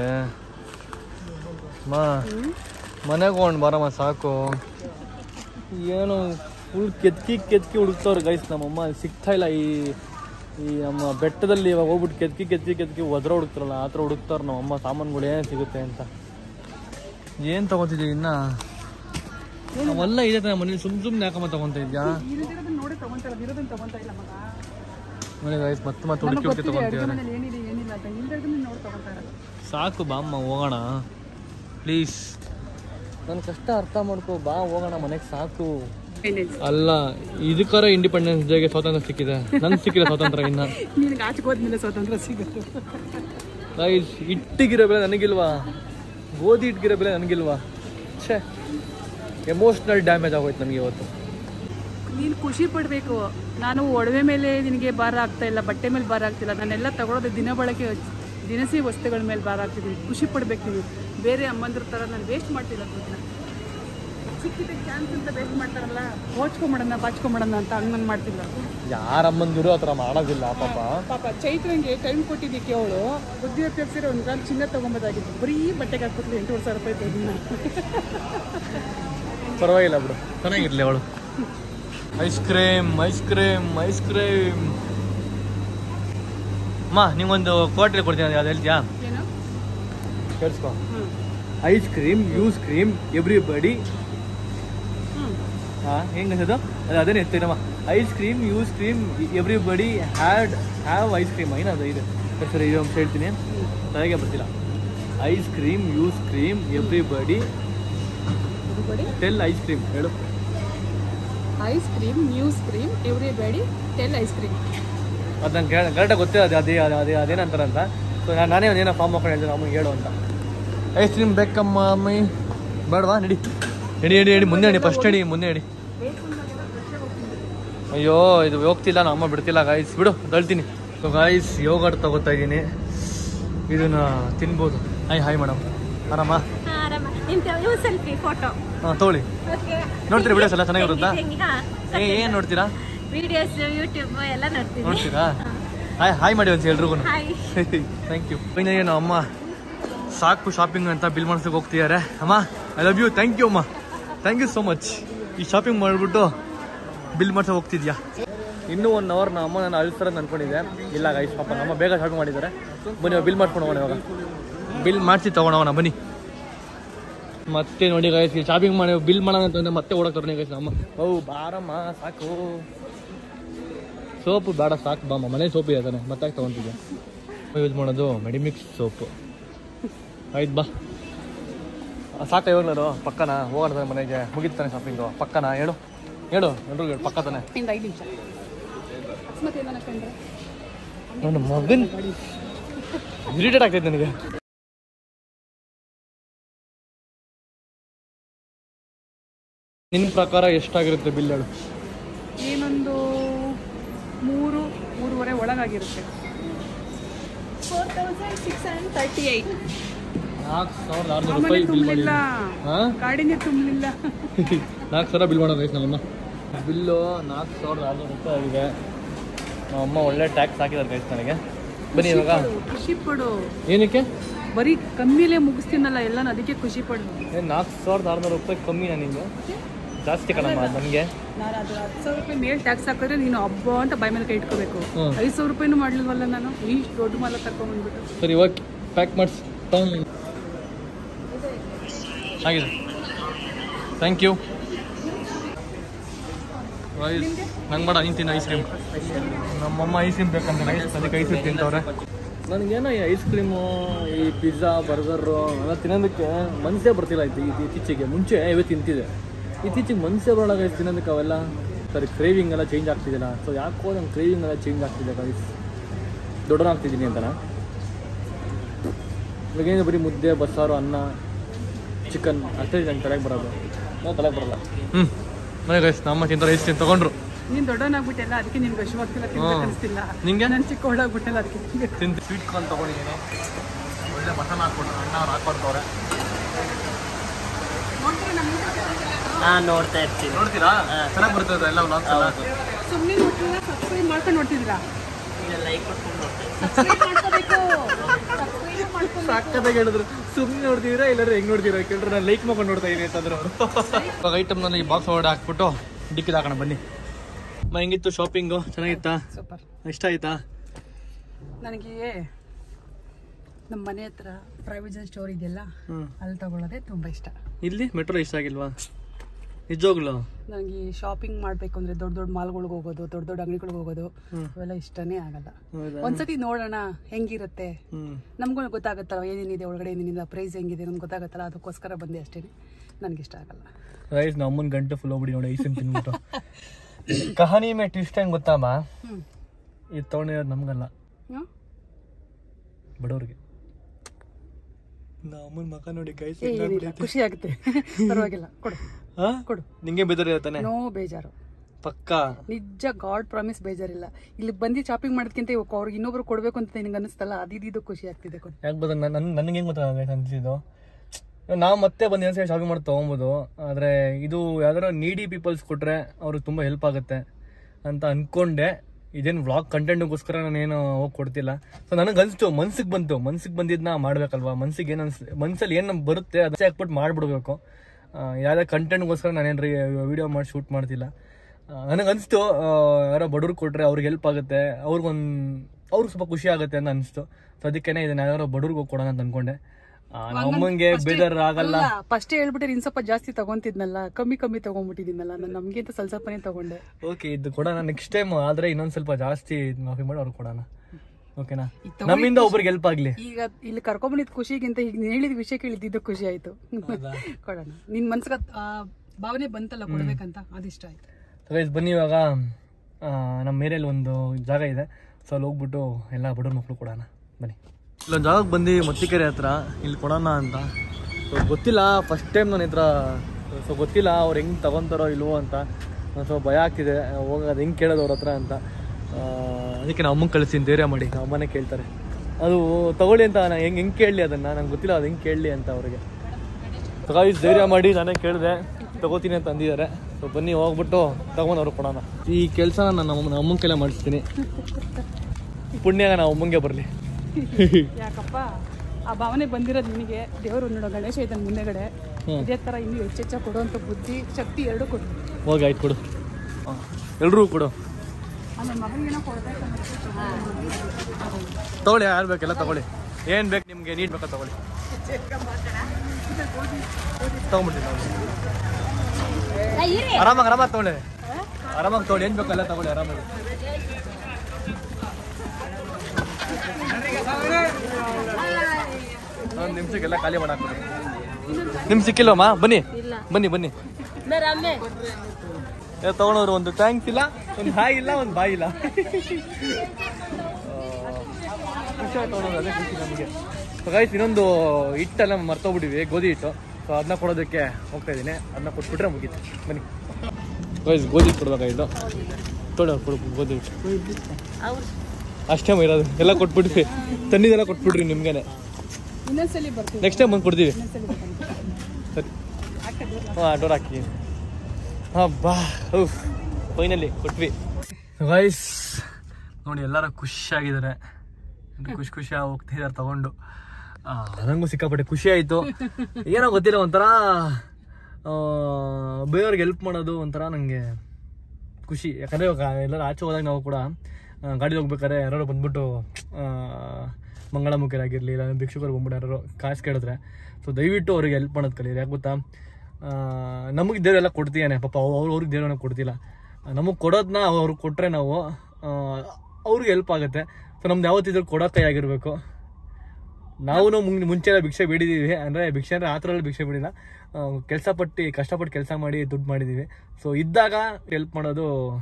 ಮಾ ಮನೆಗೆ ಹೋಗೋಣ ಬಾರಮ್ಮ ಸಾಕು ಏನು ಫುಲ್ ಕೆತ್ಕಿ ಕೆತ್ಕಿ ಹುಡುಕ್ತವ್ರೆ ಗೈಸ್ ನಮ್ಮಮ್ಮ ಸಿಗ್ತಾ ಇಲ್ಲ ಈ ಈ ನಮ್ಮ ಬೆಟ್ಟದಲ್ಲಿ ಇವಾಗ ಹೋಗ್ಬಿಟ್ಟು ಕೆತ್ಕಿ ಕೆತ್ಕಿ ಕೆತ್ಕಿ ಒದ್ರ ಹುಡುಕ್ತಾರಲ್ಲ ಆ ಥರ ಹುಡುಕ್ತಾವ್ರೆ ನಮ್ಮಮ್ಮ ಸಾಮಾನುಗಳು ಏನು ಸಿಗುತ್ತೆ ಅಂತ ಏನು ತಗೋತಿದ್ದೀವಿ ಇನ್ನ ಅವೆಲ್ಲ ಇದೆ ತಾನೆ ಮನೇಲಿ ಸುಮ್ ಸುಮ್ಮನೆ ಯಾಕಮ್ಮ ತಗೊಂತ ಇದ್ಯಾ ಇರೋದನ್ನ ನೋಡಿ ತಗೊಂತಾರ ಇರೋದನ್ನ ತಗೊಂತಾ ಇಲ್ಲ ಮಗ ನೋಡಿ ಗೈಸ್ ಮತ್ತೆ ಮತ್ತೆ ನಮಗೆ ಹುಡುಕಿ ಹುಡುಕಿ ಗೊತ್ತಿದೆ ಅಡುಗೆ ತಗೊಂತೀವ್ರೆ ಮನೇಲಿ ಏನಿದೆ ಏನಿಲ್ಲ ಅಂತ ಇಲ್ದಿರೋದನ್ನ ನೋಡಿ ತಗೊಂತಾ ಇರೋದು ಸಾಕು ಬಾಮ್ಮ ಹೋಗೋಣ ಪ್ಲೀಸ್ ನನ್ನ ಕಷ್ಟ ಅರ್ಥ ಮಾಡ್ಕೋ ಬಾ ಹೋಗೋಣ ಮನೆಗೆ ಸಾಕು ಅಲ್ಲ ಇದಕ್ಕಾರ ಇಂಡಿಪೆಂಡೆನ್ಸ್ ಡೇಗೆ ಸ್ವಾತಂತ್ರ್ಯ ಸಿಕ್ಕಿದೆ ನಂಗೆ ಸಿಕ್ಕಿಲ್ಲ ಸ್ವಾತಂತ್ರ್ಯ ಇನ್ನ ನಿನಗೆ ಆಚೆಗೆ ಹೋದ್ಮೇಲೆ ಸ್ವಾತಂತ್ರ್ಯ ಸಿಗುತ್ತೆ ಗೈಸ್ ಇಟ್ಟಿಗಿರೋ ಬೆಲೆ ನನಗಿಲ್ವಾ ಗೋಧಿ ಇಟ್ಟಿಗಿರೋ ಬೆಲೆ ನನಗಿಲ್ವಾ ಛೇ ಎಮೋಷ್ನಲ್ ಡ್ಯಾಮೇಜ್ ಆಗೋಯ್ತು ನನಗೆ ಇವತ್ತು ನೀನು ಖುಷಿ ಪಡಬೇಕು ನಾನು ಒಡವೆ ಮೇಲೆ ನಿನಗೆ ಭಾರ ಆಗ್ತಾ ಇಲ್ಲ ಬಟ್ಟೆ ಮೇಲೆ ಭಾರ ಆಗ್ತಿಲ್ಲ ನಾನೆಲ್ಲ ತಗೊಳ್ಳೋದು ದಿನ ಬಳಕೆ ದಿನಸಿ ವಸ್ತುಗಳ ಮೇಲೆ ಭಾರ ಹಾಕ್ತಿದ್ದೀನಿ ಖುಷಿ ಪಡ್ಬೇಕು ನೀವು ಬೇರೆ ಅಮ್ಮಂದ್ರ ಥರ ನಾನು ವೇಸ್ಟ್ ಮಾಡ್ತಿಲ್ಲ ದುಡ್ಡನ್ನ ಸಿಕ್ಕಿದೆ ಚಾನ್ಸ್ ಅಂತ ವೇಸ್ಟ್ ಮಾಡ್ತಾರಲ್ಲ ಹೋಚ್ಕೊಂಬಿಡೋಣ ಬಾಚ್ಕೊಂಬಿಡೋಣ ಅಂತ ಹಂಗೆ ನಾನು ಮಾಡ್ತಿಲ್ಲ ಯಾರ ಅಮ್ಮಂದಿರು ಆ ಥರ ಮಾಡೋದಿಲ್ಲ ಪಾಪ ಪಾಪ ಚೈತ್ರಂಗೆ ಟೈಮ್ ಕೊಟ್ಟಿದ್ದಕ್ಕೆ ಅವಳು ಬುದ್ಧಿ ಉಪಯೋಗಿಸಿರೋ ಒಂದು ಗ್ರಾಮ್ ಚಿನ್ನ ತೊಗೊಂಬೋದಾಗಿತ್ತು ಬರೀ ಬಟ್ಟೆಗೆ ಹಾಕ್ಬಿಟ್ಲು ಎಂಟೂವರೆ ಸಾವಿರ ರೂಪಾಯಿ ದುಡ್ಡನ್ನ ಪರವಾಗಿಲ್ಲ ಬಿಡು ಚೆನ್ನಾಗಿರ್ಲಿ ಅವಳು ice cream ice cream ice cream ಅಮ್ಮ ನಿಂಗೊಂದು ಕ್ವಾರ್ಟರ್ ಕೊಡ್ತೀನಿ ಅದು ಹೇಳ್ತೀಯಾ ಏನು ಕೇಳಿಸ್ಕೊ ಹ್ಞೂ ice cream use cream everybody ಹ್ಞೂ ಹಾಂ ಹೆಂಗಸದು ಅದು ಅದೇನು ಎತ್ತಿರಮ್ಮ ice cream use cream everybody had have ice cream ಏನದು ಇದು ಸರಿ ಇದು ಅಂತ ಹೇಳ್ತೀನಿ ತಲೆಗೆ ಬರ್ತಿಲ್ಲ ice cream use cream everybody everybody tell ice cream ಹೇಳು ice cream news cream everybody tell ice cream ಅದು ನಂಗೆ ಕೇಳ ಕರೆಕ್ಟಾಗಿ ಗೊತ್ತಿಲ್ಲ ಅದು ಅದೇ ಅದೇ ಅದೇ ಅದೇನಂತಾರಂತ ಸೊ ನಾನು ನಾನೇ ಒಂದೇನೋ ಫಾರ್ಮ್ ಹಾಕೊಂಡು ಹೇಳ್ತೀನಿ ಅಮ್ಮಗೆ ಹೇಳು ಅಂತ ಐಸ್ ಕ್ರೀಮ್ ಬೇಕಮ್ಮ ಅಮ್ಮಿ ಬೇಡವಾ ನಡಿ ನಡಿ ನಡಿ ನಡಿ ಮುಂದೆ ನಡಿ ಫಸ್ಟ್ ನಡಿ ಮುಂದೆ ನಡಿ ಅಯ್ಯೋ ಇದು ಹೋಗ್ತಿಲ್ಲ ನಮ್ಮ ಅಮ್ಮ ಬಿಡ್ತಿಲ್ಲ ಗಾಯ್ಸ್ ಬಿಡು ತಳ್ತೀನಿ ಸೊ ಗಾಯ್ಸ್ ಯೋಗಟ್ ತಗೋತಾ ಇದ್ದೀನಿ ಇದನ್ನ ತಿನ್ಬೋದು ಹಾಯ್ ಹಾಯ್ ಮೇಡಮ್ ಆರಾಮ ಹಾ, ಆರಾಮ ನಿಂತ ಇವು ಸೆಲ್ಫಿ ಫೋಟೋ ಹಾಂ ತೊಗೊಳ್ಳಿ ನೋಡ್ತೀರಾ videos ಎಲ್ಲ ಚೆನ್ನಾಗಿರುತ್ತಾ? ಏ ಏನು ನೋಡ್ತೀರಾ ವಿಡಿಯೋಸ್ ಯೂಟ್ಯೂಬ್ ಎಲ್ಲ ನೋಡ್ತೀನಿ ನೋಡ್ತೀರಾ ಹಾಯ್ ಹಾಯ್ ಮಾಡಿ ಅಂತ ಎಲ್ರಿಗೂ ಹಾಯ್ ಥ್ಯಾಂಕ್ ಯು ಏನು ಅಮ್ಮ ಸಾಕು ಶಾಪಿಂಗ್ ಅಂತ ಬಿಲ್ ಮಾಡ್ಸಕ್ಕೆ ಹೋಗ್ತಿದ್ದಾರೆ ಅಮ್ಮ I love you thank you ಅಮ್ಮ ಥ್ಯಾಂಕ್ ಯು ಸೋ ಮಚ್ ಈ ಶಾಪಿಂಗ್ ಮಾಡಿಬಿಟ್ಟು ಬಿಲ್ ಮಾಡ್ಸಕ್ಕೆ ಹೋಗ್ತಿದ್ಯಾ ಇನ್ನೂ ಒನ್ ಅವರ್ ನಮ್ಮ ಅಮ್ಮ ನಾನು ಅಳಿಸ್ತಾರೆ ಅನ್ಕೊಂಡಿದ್ದೆ ಇಲ್ಲ ಗೈಸ್ ಪಾಪ ನಮ್ಮ ಬೇಗ ಶಾಪಿಂಗ್ ಮಾಡಿದ್ದಾರೆ ಬನ್ನಿ ಬಿಲ್ ಮಾಡ್ಕೊಂಡು ಹೋಗೋಣ ಇವಾಗ ಬಿಲ್ ಮಾಡಿಸಿ ತೊಗೊಂಡೋಗೋಣ ಬನ್ನಿ ಮತ್ತೆ ನೋಡಿ ಗೈಸ್ ಶಾಪಿಂಗ್ ಮಾಡಿ ಬಿಲ್ ಮಾಡೋಣ ಅಂತಂದ್ರೆ ಮತ್ತೆ ಓಡಕ್ತಾರೆ ಗೈಸ್ ನಮ್ಮ ಓ ಬಾರಮ್ಮ ಸಾಕು ಸೋಪು ಬೇಡ ಸಾಕು ಬಾಮ್ಮ ಮನೆ ಸೋಪು ಇದೆ ತಾನೆ ಮತ್ತೆ ತೊಗೊಂತಿದ್ದೆ ಯೂಸ್ ಮಾಡೋದು ಮೆಡಿಮಿಕ್ಸ್ ಸೋಪು ಆಯ್ತು ಬಾ ಆ, ಸಾಕ ಇವಾಗ್ಲೂ ಪಕ್ಕನ ಹೋಗೋಣ ತಾನೆ ಮನೆಗೆ ಮುಗಿತಾನೆ ಶಾಪಿಂಗು ಪಕ್ಕನ ಹೇಳು ಹೇಳು ಎಲ್ರಿಗೂ ಹೇಳು ಪಕ್ಕ ತಾನೆ ಇಂದ ಐದು ನಿಮಿಷ ಅಕಸ್ಮಾತ್ ಏನಾರ ಕಂಡ್ರೆ ನನ್ನ ಮಗನ್ ಇರಿಟೇಟ್ ಆಗ್ತೈತೆ ನನಗೆ ನಿನ್ನ ಪ್ರಕಾರ ಎಷ್ಟಾಗಿರುತ್ತೆ ಬಿಲ್ ಹೇಳು ಏನೊಂದು ಮೂರು ಮೂರುವರೆ ಒಳಗಾಗಿರುತ್ತೆ four thousand six hundred thirty eight ನಾಲ್ಕು ಸಾವಿರದ ಆರುನೂರು ಆಮೇಲೆ ರೂಪಾಯಿ ಬಿಲ್ ಮಾಡಿ ತುಂಬಲಿಲ್ಲ ಹಾಂ ಗಾಡಿನೇ ತುಂಬಲಿಲ್ಲ ನಾಲ್ಕು ಸಾವಿರ ಬಿಲ್ ಮಾಡೋದು ನಮ್ಮಮ್ಮ ಬಿಲ್ಲು ನಾಲ್ಕು ಸಾವಿರದ ಆರುನೂರು ರೂಪಾಯಿ ಆಗಿದೆ ನಮ್ಮಮ್ಮ ಒಳ್ಳೆ ಟ್ಯಾಕ್ಸ್ ಹಾಕಿದ್ದಾರೆ ಗೈಸ್ ನನಗೆ ಬನ್ನಿ ಇವಾಗ ಖುಷಿ ಪಡು ಏನಕ್ಕೆ ಬರೀ ಕಮ್ಮಿಲೇ ಮುಗಿಸ್ತೀನಲ್ಲ ಎಲ್ಲ ಅದಕ್ಕೆ ಖುಷಿ ಪಡು ಏನು ನಾಲ್ಕು ಸಾವಿರದ ಆರುನೂರು ರೂಪಾಯಿ ಕಮ್ಮಿ ನಿಂಗೆ ಜಾಸ್ತಿ ಕಣಮ್ಮ ನನಗೆ ನಾನು ಅದು ಹತ್ತು ಸಾವಿರ ರೂಪಾಯಿ ಮೇಲೆ ಟ್ಯಾಕ್ಸ್ ಹಾಕಿದ್ರೆ ನೀನು ಹಬ್ಬ ಅಂತ ಬಾಯ್ ಮೇಲೆ ಕೈ ಇಟ್ಕೋಬೇಕು ಹ್ಮ್. ಐದು ಸಾವಿರ ರೂಪಾಯಿನೂ ಮಾಡ್ಲಿಲ್ವಲ್ಲ ನಾನು ಇಷ್ಟು ದೊಡ್ಡ ಮಾಲ ತಗೊಂಡ್ಬಂದ್ಬಿಟ್ಟು ಸರಿ ಇವಾಗ ಪ್ಯಾಕ್ ಮಾಡಿಸಿ ತಗೊಂಡು ಆಗಿದೆ ಥ್ಯಾಂಕ್ ಯು ನಂಗೆ ಬೇಡ ನೀನು ತಿನ್ನು ಐಸ್ ಕ್ರೀಮ್ ನಮ್ಮಮ್ಮ ಐಸ್ ಕ್ರೀಮ್ ಬೇಕಂತ ಐಸ್ ಅದಕ್ಕೆ ಐಸ್ ಕ್ರೀಮ್ ತಿಂತವ್ರೆ ನನಗೇನೋ ಈ ಐಸ್ ಕ್ರೀಮು ಈ ಪಿಜ್ಜಾ ಬರ್ಗರು ಎಲ್ಲ ತಿನ್ನೋದಕ್ಕೆ ಮನಸ್ಸೇ ಬರ್ತಿಲ್ಲ ಇತ್ತು ಇದು ಇತ್ತೀಚೆಗೆ ಮುಂಚೆ ಇವೇ ತಿಂತಿದೆ ಇತ್ತೀಚೆಗೆ ಮನಸ್ಸೇ ಬರೋಲ್ಲ ಗೈಸ್ ತಿನ್ನೋದಕ್ಕೆ ಅವೆಲ್ಲ ಸರಿ ಕ್ರೇವಿಂಗ್ ಎಲ್ಲ ಚೇಂಜ್ ಆಗ್ತಿದ್ದಿಲ್ಲ ಸೊ ಯಾಕೋ ನಂಗೆ ಕ್ರೇವಿಂಗ್ ಎಲ್ಲ ಚೇಂಜ್ ಆಗ್ತಿದೆ ಗೈಸ್ ದೊಡ್ಡನಾಗ್ತಿದ್ದೀನಿ ಅಂತನಾ ಇವಾಗೇನು ಬರೀ ಮುದ್ದೆ ಬಸ್ಸಾರು ಅನ್ನ ಚಿಕನ್ ಅಷ್ಟೇ ನಂಗೆ ತಲೆಗೆ ಬರೋದು ನಾವು ತಲೆಗೆ ಬರಲ್ಲ ಹ್ಞೂ ಮನೆ ಗೈಸ್ ನಮ್ಮ ತಿಂತಾರೆ ಐಸ್ ಕ್ರೀಮ್ ತೊಗೊಂಡ್ರು ನೀನು ದೊಡ್ಡವನಾಗ್ಬಿಟ್ಟೆಲ್ಲ ಅದಕ್ಕೆ ನಿನ್ಗೆ ಹಸಿವಾಗ್ತಿಲ್ಲ ತಿನ್ಬೇಕು ಅನಿಸ್ತಿಲ್ಲ ನಿಂಗೆ ನಾನು ಚಿಕ್ಕವಳಾಗ್ಬಿಟ್ಟೆಲ್ಲ ಅದಕ್ಕೆ ತಿನ್ಬೇಕು. ತಿಂದು ಸ್ವೀಟ್ ಕಾರ್ನ್ ತೊಗೊಂಡಿದ್ದೀನಿ ಒಳ್ಳೆ ಮಸಾಲ ಹಾಕ್ಕೊಂಡು ಅಣ್ಣ ಅವ್ರು ಹಾಕ್ಕೊಡ್ತವ್ರೆ ನಾನು ನೋಡ್ತಾ ಇರ್ತೀನಿ ನೋಡ್ತೀರಾ ಚೆನ್ನಾಗಿ ಬರ್ತದೆ ಎಲ್ಲ ವ್ಲಾಗ್ಸ್ ಎಲ್ಲ ಸುಮ್ಮನೆ ನೋಡ್ತಿಲ್ಲ ಸಬ್ಸ್ಕ್ರೈಬ್ ಮಾಡ್ಕೊಂಡು ನೋಡ್ತಿದ್ದೀರಾ ಲೈಕ್ ಕೊಟ್ಕೊಂಡು ನೋಡ್ತಾ ಇರ್ತೀನಿ ಸಬ್ಸ್ಕ್ರೈಬ್ ಮಾಡ್ಕೋಬೇಕು ಸಬ್ಸ್ಕ್ರೈಬ್ ಮಾಡ್ಕೊಂಡು ಸಾಕತ್ತಾಗಿ ಹೇಳಿದ್ರು ಸುಮ್ಮನೆ ನೋಡ್ತೀರಾ ಇಲ್ಲಾದ್ರೆ ಹೆಂಗ್ ನೋಡ್ತೀರಾ ಕೇಳಿದ್ರೆ ನಾನು ಲೈಕ್ ಮಾಡ್ಕೊಂಡು ನೋಡ್ತಾ ಇದೀನಿ ಅಂತಂದ್ರೆ ಅವರು ಇವಾಗ ಐಟಮ್ನಲ್ಲಿ ಈ ಬಾಕ್ಸ್ ಒಳಗಡೆ ಹಾಕ್ಬಿಟ್ಟು ಡಿಕ್ಕಿದ ಹಾಕೋಣ ಬನ್ನಿ ಮ ಹೆಂಗಿತ್ತು ಶಾಪಿಂಗು ಚೆನ್ನಾಗಿತ್ತಾ ಸೂಪರ್ ಇಷ್ಟ ಆಯ್ತಾ ನನಗೆ ನಮ್ಮ ಮನೆ ಹತ್ರ ಪ್ರಾವಿಷನ್ ಸ್ಟೋರ್ ಇದೆಯಲ್ಲ ಹ್ಞೂ ಅಲ್ಲಿ ತಗೊಳ್ಳೋದೇ ತುಂಬ ಇಷ್ಟ ಇಲ್ಲಿ ಮೆಟ್ರೋ ಇಷ್ಟ ಆಗಿಲ್ವಾ ನಿಜವಾಗ್ಲು ನನಗೆ ಶಾಪಿಂಗ್ ಮಾಡಬೇಕು ಅಂದರೆ ದೊಡ್ಡ ದೊಡ್ಡ ಮಾಲ್ಗಳಿಗೆ ಹೋಗೋದು ದೊಡ್ಡ ದೊಡ್ಡ ಅಂಗಡಿಗಳಿಗೆ ಹೋಗೋದು ಹ್ಮ್. ಅವೆಲ್ಲ ಇಷ್ಟನೇ ಆಗಲ್ಲ ಹೌದಾ ಒಂದ್ಸತಿ ನೋಡೋಣ ಹೆಂಗಿರುತ್ತೆ ಹ್ಞೂ ನಮಗೂ ಗೊತ್ತಾಗುತ್ತಲ್ಲ ಏನೇನಿದೆ ಒಳಗಡೆ ಏನೇನಿಲ್ಲ ಪ್ರೈಸ್ ಹೆಂಗಿದೆ ನಮ್ಗೆ ಗೊತ್ತಾಗುತ್ತಲ್ಲ ಅದಕ್ಕೋಸ್ಕರ ಬಂದೆ ಅಷ್ಟೇ ನನಗಿಷ್ಟ ಆಗಲ್ಲ ರೈಸ್ ನಮ್ಮನ್ ಗಂಟೆ ಫುಲ್ ಹೋಗ್ಬಿಡಿ ನೋಡಿ ಐಸ್ ತಿನ್ಬಿಟ್ಟು ಕಹಾನಿ ಮೇ ಟ್ವಿಸ್ಟ್ ಹೆಂಗ್ ಗೊತ್ತಮ್ಮ ಹ್ಞೂ ಇದು ತೊಗೊಂಡಿರೋದು ನಮ್ಗಲ್ಲ ಹ್ಞೂ ಬಡವ್ರಿಗೆ ನಮ್ಮನ್ ಮಕ ನೋಡಿ ಗೈಸ್ ಏನಿಲ್ಲ ಖುಷಿ ಆಗುತ್ತೆ ಪರವಾಗಿಲ್ಲ ಕೊಡು ಹಾ ಕೊಡು ನಿಂಗೆ ಬೇಜಾರು ತಾನೆ ನೋ ಬೇಜಾರು ಪಕ್ಕ ನಿಜ ಗಾಡ್ ಪ್ರಾಮಿಸ್ ಬೇಜಾರಿಲ್ಲ ಇಲ್ಲಿ ಬಂದು ಶಾಪಿಂಗ್ ಮಾಡೋದಕ್ಕಿಂತ ಇವಾಗ ಅವ್ರಿಗೆ ಇನ್ನೊಬ್ರು ಕೊಡ್ಬೇಕು ಅಂತ ನಿನಗೆ ಅನಿಸ್ತಲ್ಲ ಅದಿದ್ದು ಖುಷಿ ಆಗ್ತಿದೆ ಕೊಡಿ ಯಾಕೆ ಗೊತ್ತಾ ನನ್ನ ನನಗೆ ಹೆಂಗೆ ಗೊತ್ತಾಗಬೇಕು ಅನ್ಸಿದ್ದು ನಾವು ಮತ್ತೆ ಬಂದು ಇನ್ನೊಂದ್ಸರಿ ಶಾಪಿಂಗ್ ಮಾಡಿ ತೊಗೊಬೋದು ಆದರೆ ಇದು ಯಾವ್ದಾರ ನೀಡಿ ಪೀಪಲ್ಸ್ ಕೊಟ್ಟರೆ ಅವ್ರಿಗೆ ತುಂಬ ಹೆಲ್ಪ್ ಆಗುತ್ತೆ ಅಂತ ಅಂದ್ಕೊಂಡೆ ಇದೇನು ವ್ಲಾಗ್ ಕಂಟೆಂಟ್ಗೋಸ್ಕರ ನಾನೇನು ಹೋಗಿ ಕೊಡ್ತಿಲ್ಲ ಸೊ ನನಗೆ ಅನಿಸ್ತು ಮನ್ಸಿಗೆ ಬಂತು ಮನ್ಸಿಗೆ ಬಂದಿದ್ದನ್ನ ಮಾಡ್ಬೇಕಲ್ವಾ ಮನ್ಸಿಗೆ ಏನು ಅನ್ಸ್ ಮನ್ಸಲ್ಲಿ ಏನು ನಮ್ಗೆ ಬರುತ್ತೆ ಅದಕ್ಕೆ ಹಾಕ್ಬಿಟ್ಟು ಮಾಡ್ಬಿಡ್ಬೇಕು ಯಾವುದೇ ಕಂಟೆಂಟ್ಗೋಸ್ಕರ ನಾನೇನು ರೀ ವಿಡಿಯೋ ಮಾಡಿ ಶೂಟ್ ಮಾಡ್ತಿಲ್ಲ ನನಗೆ ಅನಿಸ್ತು ಯಾರೋ ಬಡವ್ರು ಕೊಟ್ಟರೆ ಅವ್ರಿಗೆ ಹೆಲ್ಪ್ ಆಗುತ್ತೆ ಅವ್ರಿಗೊಂದು ಅವ್ರಿಗೆ ಸ್ವಲ್ಪ ಖುಷಿ ಆಗುತ್ತೆ ಅಂತ ಅನಿಸ್ತು ಸೊ ಅದಕ್ಕೇನೆ ಇದನ್ನ ಯಾರೋ ಬಡವ್ರಿಗೆ ಹೋಗಿ ಕೊಡೋಣ ಅಂತ ಅನ್ಕೊಂಡೆ ಆ, ನಮ್ಮಂಗೆ ಬೇಜಾರು ಆಗಲ್ಲ ಫಸ್ಟ್ ಹೇಳ್ಬಿಟ್ಟೆ ನೀನ್ ಸ್ವಲ್ಪ ಜಾಸ್ತಿ ತಗೊಂತಿದ್ನಲ್ಲ ಕಮ್ಮಿ ಕಮ್ಮಿ ತಗೊಂಡ್ಬಿಟ್ಟಿದ್ದೀನಲ್ಲ ನಾನು ನಮ್ಗಿಂತ ಸ್ವಲ್ಪ ಸ್ವಲ್ಪನೇ ತಗೊಂಡೆ ಓಕೆ ಇದು ಕೊಡೋಣ ನೆಕ್ಸ್ಟ್ ಟೈಮ್ ಆದ್ರೆ ಇನ್ನೊಂದ್ ಸ್ವಲ್ಪ ಜಾಸ್ತಿ ಮಾಫಿ ಮಾಡಿ ಅವ್ರಿಗೆ ಕೊಡೋಣ ಓಕೆನಾ ಈಗ ತಗೊಳ್ಳಿ ನಮ್ಮಿಂದ ಒಬ್ರಿಗೆ ಹೆಲ್ಪ್ ಆಗ್ಲಿ ಈಗ ಇಲ್ಲಿ ಕರ್ಕೊಂಬಂದಿದ್ ಖುಷಿಗಿಂತ ಈಗ ನೀನ್ ಹೇಳಿದ ವಿಷಯ ಕೇಳಿದ್ದು ಖುಷಿ ಆಯ್ತು ಕೊಡೋಣ ನಿನ್ ಮನ್ಸಿಗೆ ಆ ಭಾವನೆ ಬಂತಲ್ಲ ಕೊಡ್ಬೇಕಂತ ಅದಿಷ್ಟ ಆಯ್ತು So guys, ಬನ್ನಿ ಇವಾಗ ಆ, ನಮ್ಮ ಏರಿಯಲ್ಲಿ ಒಂದು ಜಾಗ ಇದೆ ಸೊ ಅಲ್ಲಿ ಹೋಗ್ಬಿಟ್ಟು ಎಲ್ಲ ಬಡವ್ರ ಮಕ್ಕಳು ಕೊಡೋಣ ಬನ್ನಿ ಇಲ್ಲೊಂದು ಜಾಗಕ್ಕೆ ಬಂದು ಮತ್ತಿಕೆರೆ ಹತ್ರ ಇಲ್ಲಿ ಕೊಡೋಣ ಅಂತ ಸೊ ಗೊತ್ತಿಲ್ಲ ಫಸ್ಟ್ ಟೈಮ್ ನನ್ನ ಹತ್ರ ಸೊ ಗೊತ್ತಿಲ್ಲ ಅವ್ರು ಹೆಂಗೆ ತಗೊಂತಾರೋ ಇಲ್ವೋ ಅಂತ ಒಂದ್ ಸ್ವಲ್ಪ ಭಯ ಆಗ್ತಿದೆ ಹೋಗೋದು ಹೆಂಗೆ ಕೇಳೋದು ಅವ್ರ ಹತ್ರ ಅಂತ ಆ, ಅದಕ್ಕೆ ನಾವು ಅಮ್ಮಂಗೆ ಕಳಿಸ್ತೀನಿ ಧೈರ್ಯ ಮಾಡಿ ನಮ್ಮ ಅಮ್ಮನೇ ಕೇಳ್ತಾರೆ ಅದು ತಗೊಳ್ಳಿ ಅಂತ ನಾನು ಹೆಂಗೆ ಹೆಂಗೆ ಕೇಳಲಿ ಅದನ್ನು ನಂಗೆ ಗೊತ್ತಿಲ್ಲ ಅದು ಹೆಂಗೆ ಕೇಳಲಿ ಅಂತ ಅವ್ರಿಗೆ ಗಾಯ್ಸ್ ಧೈರ್ಯ ಮಾಡಿ ನಾನೇ ಕೇಳಿದೆ ತಗೋತೀನಿ ಅಂತ ಅಂದಿದ್ದಾರೆ ಸೊ ಬನ್ನಿ ಹೋಗ್ಬಿಟ್ಟು ತಗೊಂಡು ಅವ್ರಿಗೆ ಕೊಡೋಣ ಈ ಕೆಲಸ ನಾನು ನಮ್ಮ ನಮ್ಮ ಅಮ್ಮನ ಕೈಲೇ ಮಾಡಿಸ್ತೀನಿ ಪುಣ್ಯ ನಾವು ಅಮ್ಮಂಗೆ ಬರಲಿ ಯಾಕಪ್ಪ ಆ ಭಾವನೆ ಬಂದಿರೋದು ನಿನಗೆ ದೇವರು ನೋಡೋ ಗಣೇಶ ಇದ್ದಾನೆ ಮುಂದೆಗಡೆ ಹ್ಮ್. ಇದೇ ತರ ಇನ್ನೂ ಹೆಚ್ಚೆಚ್ಚ ಕೊಡುವಂತ ಬುದ್ಧಿ ಶಕ್ತಿ ಎರಡು ಕೊಡು ಹೋಗಿ ಆಯ್ತು ಕೊಡು ಎಲ್ರೂ ಕೊಡು ಆಮೇಲೆ ಮಗನಿಗೇನೋ ಕೊಡ್ಬೇಕಂತ ತಗೊಳ್ಳಿ ಯಾರು ಬೇಕೆಲ್ಲ ತಗೊಳ್ಳಿ ಏನು ಬೇಕು ನಿಮಗೆ ನೀಟ್ ಬೇಕಾ ತಗೊಳ್ಳಿ ತಗೊಂಬಿಡ್ತೀನಿ ಆರಾಮಾಗಿ ಆರಾಮಾಗಿ ತಗೊಳ್ಳಿ ಆರಾಮಾಗಿ ತಗೊಳ್ಳಿ ಏನು ಬೇಕಲ್ಲ ತಗೊಳ್ಳಿ ಆರಾಮಾಗಿ ಒಂದು ನಿಮಿಷಕ್ಕೆಲ್ಲ ಖಾಲಿ ಮಾಡಾಕ್ಬಿಡಿ ನಿಮ್ಗೆ ಸಿಕ್ಕಿಲ್ವಮ್ಮ ಬನ್ನಿ ಬನ್ನಿ ಬನ್ನಿ ಏ, ತಗೊಂಡವ್ರು ಒಂದು ಥ್ಯಾಂಕ್ಸ್ ಇಲ್ಲ ಒಂದು ಹಾಯ್ ಇಲ್ಲ ಒಂದು ಬಾಯ್ ಇಲ್ಲ ಖುಷಿ ಆಯ್ತು ನೋಡೋದು ಅದೇ ಖುಷಿ ನಮಗೆ ಗೈಸ್ ಇನ್ನೊಂದು ಹಿಟ್ಟೆಲ್ಲ ಮರ್ತೋಗ್ಬಿಟ್ಟಿವಿ ಗೋಧಿ ಹಿಟ್ಟು ಸೊ ಅದನ್ನ ಕೊಡೋದಕ್ಕೆ ಹೋಗ್ತಾ ಇದ್ದೀನಿ ಅದನ್ನ ಕೊಟ್ಬಿಟ್ರೆ ಮುಗೀತು ಬನ್ನಿ ಗೈಸ್ ಗೋಧಿ ಹಿಟ್ಟು ಕೊಡ್ಬೇಕಾಗಿತ್ತು ತೊಳೆ ಕೊಡು ಗೋಧಿ ಹಿಟ್ಟು ಅಷ್ಟೇ ಇರೋದು ಎಲ್ಲ ಕೊಟ್ಬಿಟ್ವಿ ತಣ್ಣಿದೆಲ್ಲ ಕೊಟ್ಬಿಡ್ರಿ ನಿಮ್ಗೇನೆ ಇನ್ನೊಂದ್ಸಲಿ ಬರ್ತೀವಿ ನೆಕ್ಸ್ಟ್ ಟೈಮ್ ಬಂದು ಕೊಡ್ತೀವಿ ಇನ್ನೊಂದ್ಸಲಿ ಬರ್ತೀನಿ ಸರಿ ಹಾಂ ಡೋರ್ ಹಾಕಿ ಹಾಂ ಬಾ ಫೈನಲಿ ಕೊಟ್ವಿ ಗೈಸ್ ನೋಡಿ ಎಲ್ಲರೂ ಖುಷಿಯಾಗಿದ್ದಾರೆ ಖುಷಿ ಖುಷಿಯಾಗಿ ಹೋಗ್ತಿದ್ದಾರೆ ತಗೊಂಡು ಆ, ನಂಗೂ ಸಿಕ್ಕಾಪಟ್ಟೆ ಖುಷಿ ಆಯಿತು ಏನೋ ಗೊತ್ತಿಲ್ಲ ಒಂಥರ ಆ, ಬೇರೆಯವ್ರಿಗೆ ಹೆಲ್ಪ್ ಮಾಡೋದು ಒಂಥರ ನನಗೆ ಖುಷಿ ಯಾಕಂದರೆ ಇವಾಗ ಎಲ್ಲರೂ ಆಚೆ ಹೋದಾಗ ನಾವು ಕೂಡ ಆ, ಗಾಡಿ ಹೋಗ್ಬೇಕಾದ್ರೆ ಯಾರು ಬಂದ್ಬಿಟ್ಟು ಆ, ಮಂಗಳಮುಖಿಯರಾಗಿರಲಿ ಇಲ್ಲ ಭಿಕ್ಷುಕರು ಬಂದ್ಬಿಟ್ಟು ಯಾರು ಕಾಸು ಕೇಳಿದ್ರೆ ಸೊ ದಯವಿಟ್ಟು ಅವ್ರಿಗೆ ಹೆಲ್ಪ್ ಮಾಡೋದು ಕಲೀರಿ ಯಾಕೆ ಗೊತ್ತಾ ನಮಗೆ ದೇವರೆಲ್ಲ ಕೊಡ್ತೀಯಾನೆ ಪಾಪ ಅವ್ರು ಅವ್ರಿಗೆ ದೇವರನ್ನ ಕೊಡ್ತಿಲ್ಲ ನಮಗೆ ಕೊಡೋದನ್ನ ಅವ್ರಿಗೆ ಕೊಟ್ಟರೆ ನಾವು ಆ, ಅವ್ರಿಗೆ ಹೆಲ್ಪ್ ಆಗುತ್ತೆ ಸೊ ನಮ್ದು ಯಾವತ್ತಿದ್ರು ಕೊಡೋ ಕೈ ಆಗಿರಬೇಕು ನಾವು ಮುಂಚೆ ಎಲ್ಲ ಭಿಕ್ಷೆ ಬೇಡಿದ್ದೀವಿ ಅಂದರೆ ಭಿಕ್ಷೆ ಅಂದರೆ ಆ ಥರ ಎಲ್ಲ ಭಿಕ್ಷೆ ಬೇಡಿಲ್ಲ ಕೆಲಸ ಪಟ್ಟು ಕಷ್ಟಪಟ್ಟು ಕೆಲಸ ಮಾಡಿ ದುಡ್ಡು ಮಾಡಿದ್ದೀವಿ ಸೊ ಇದ್ದಾಗ ಹೆಲ್ಪ್ ಮಾಡೋದು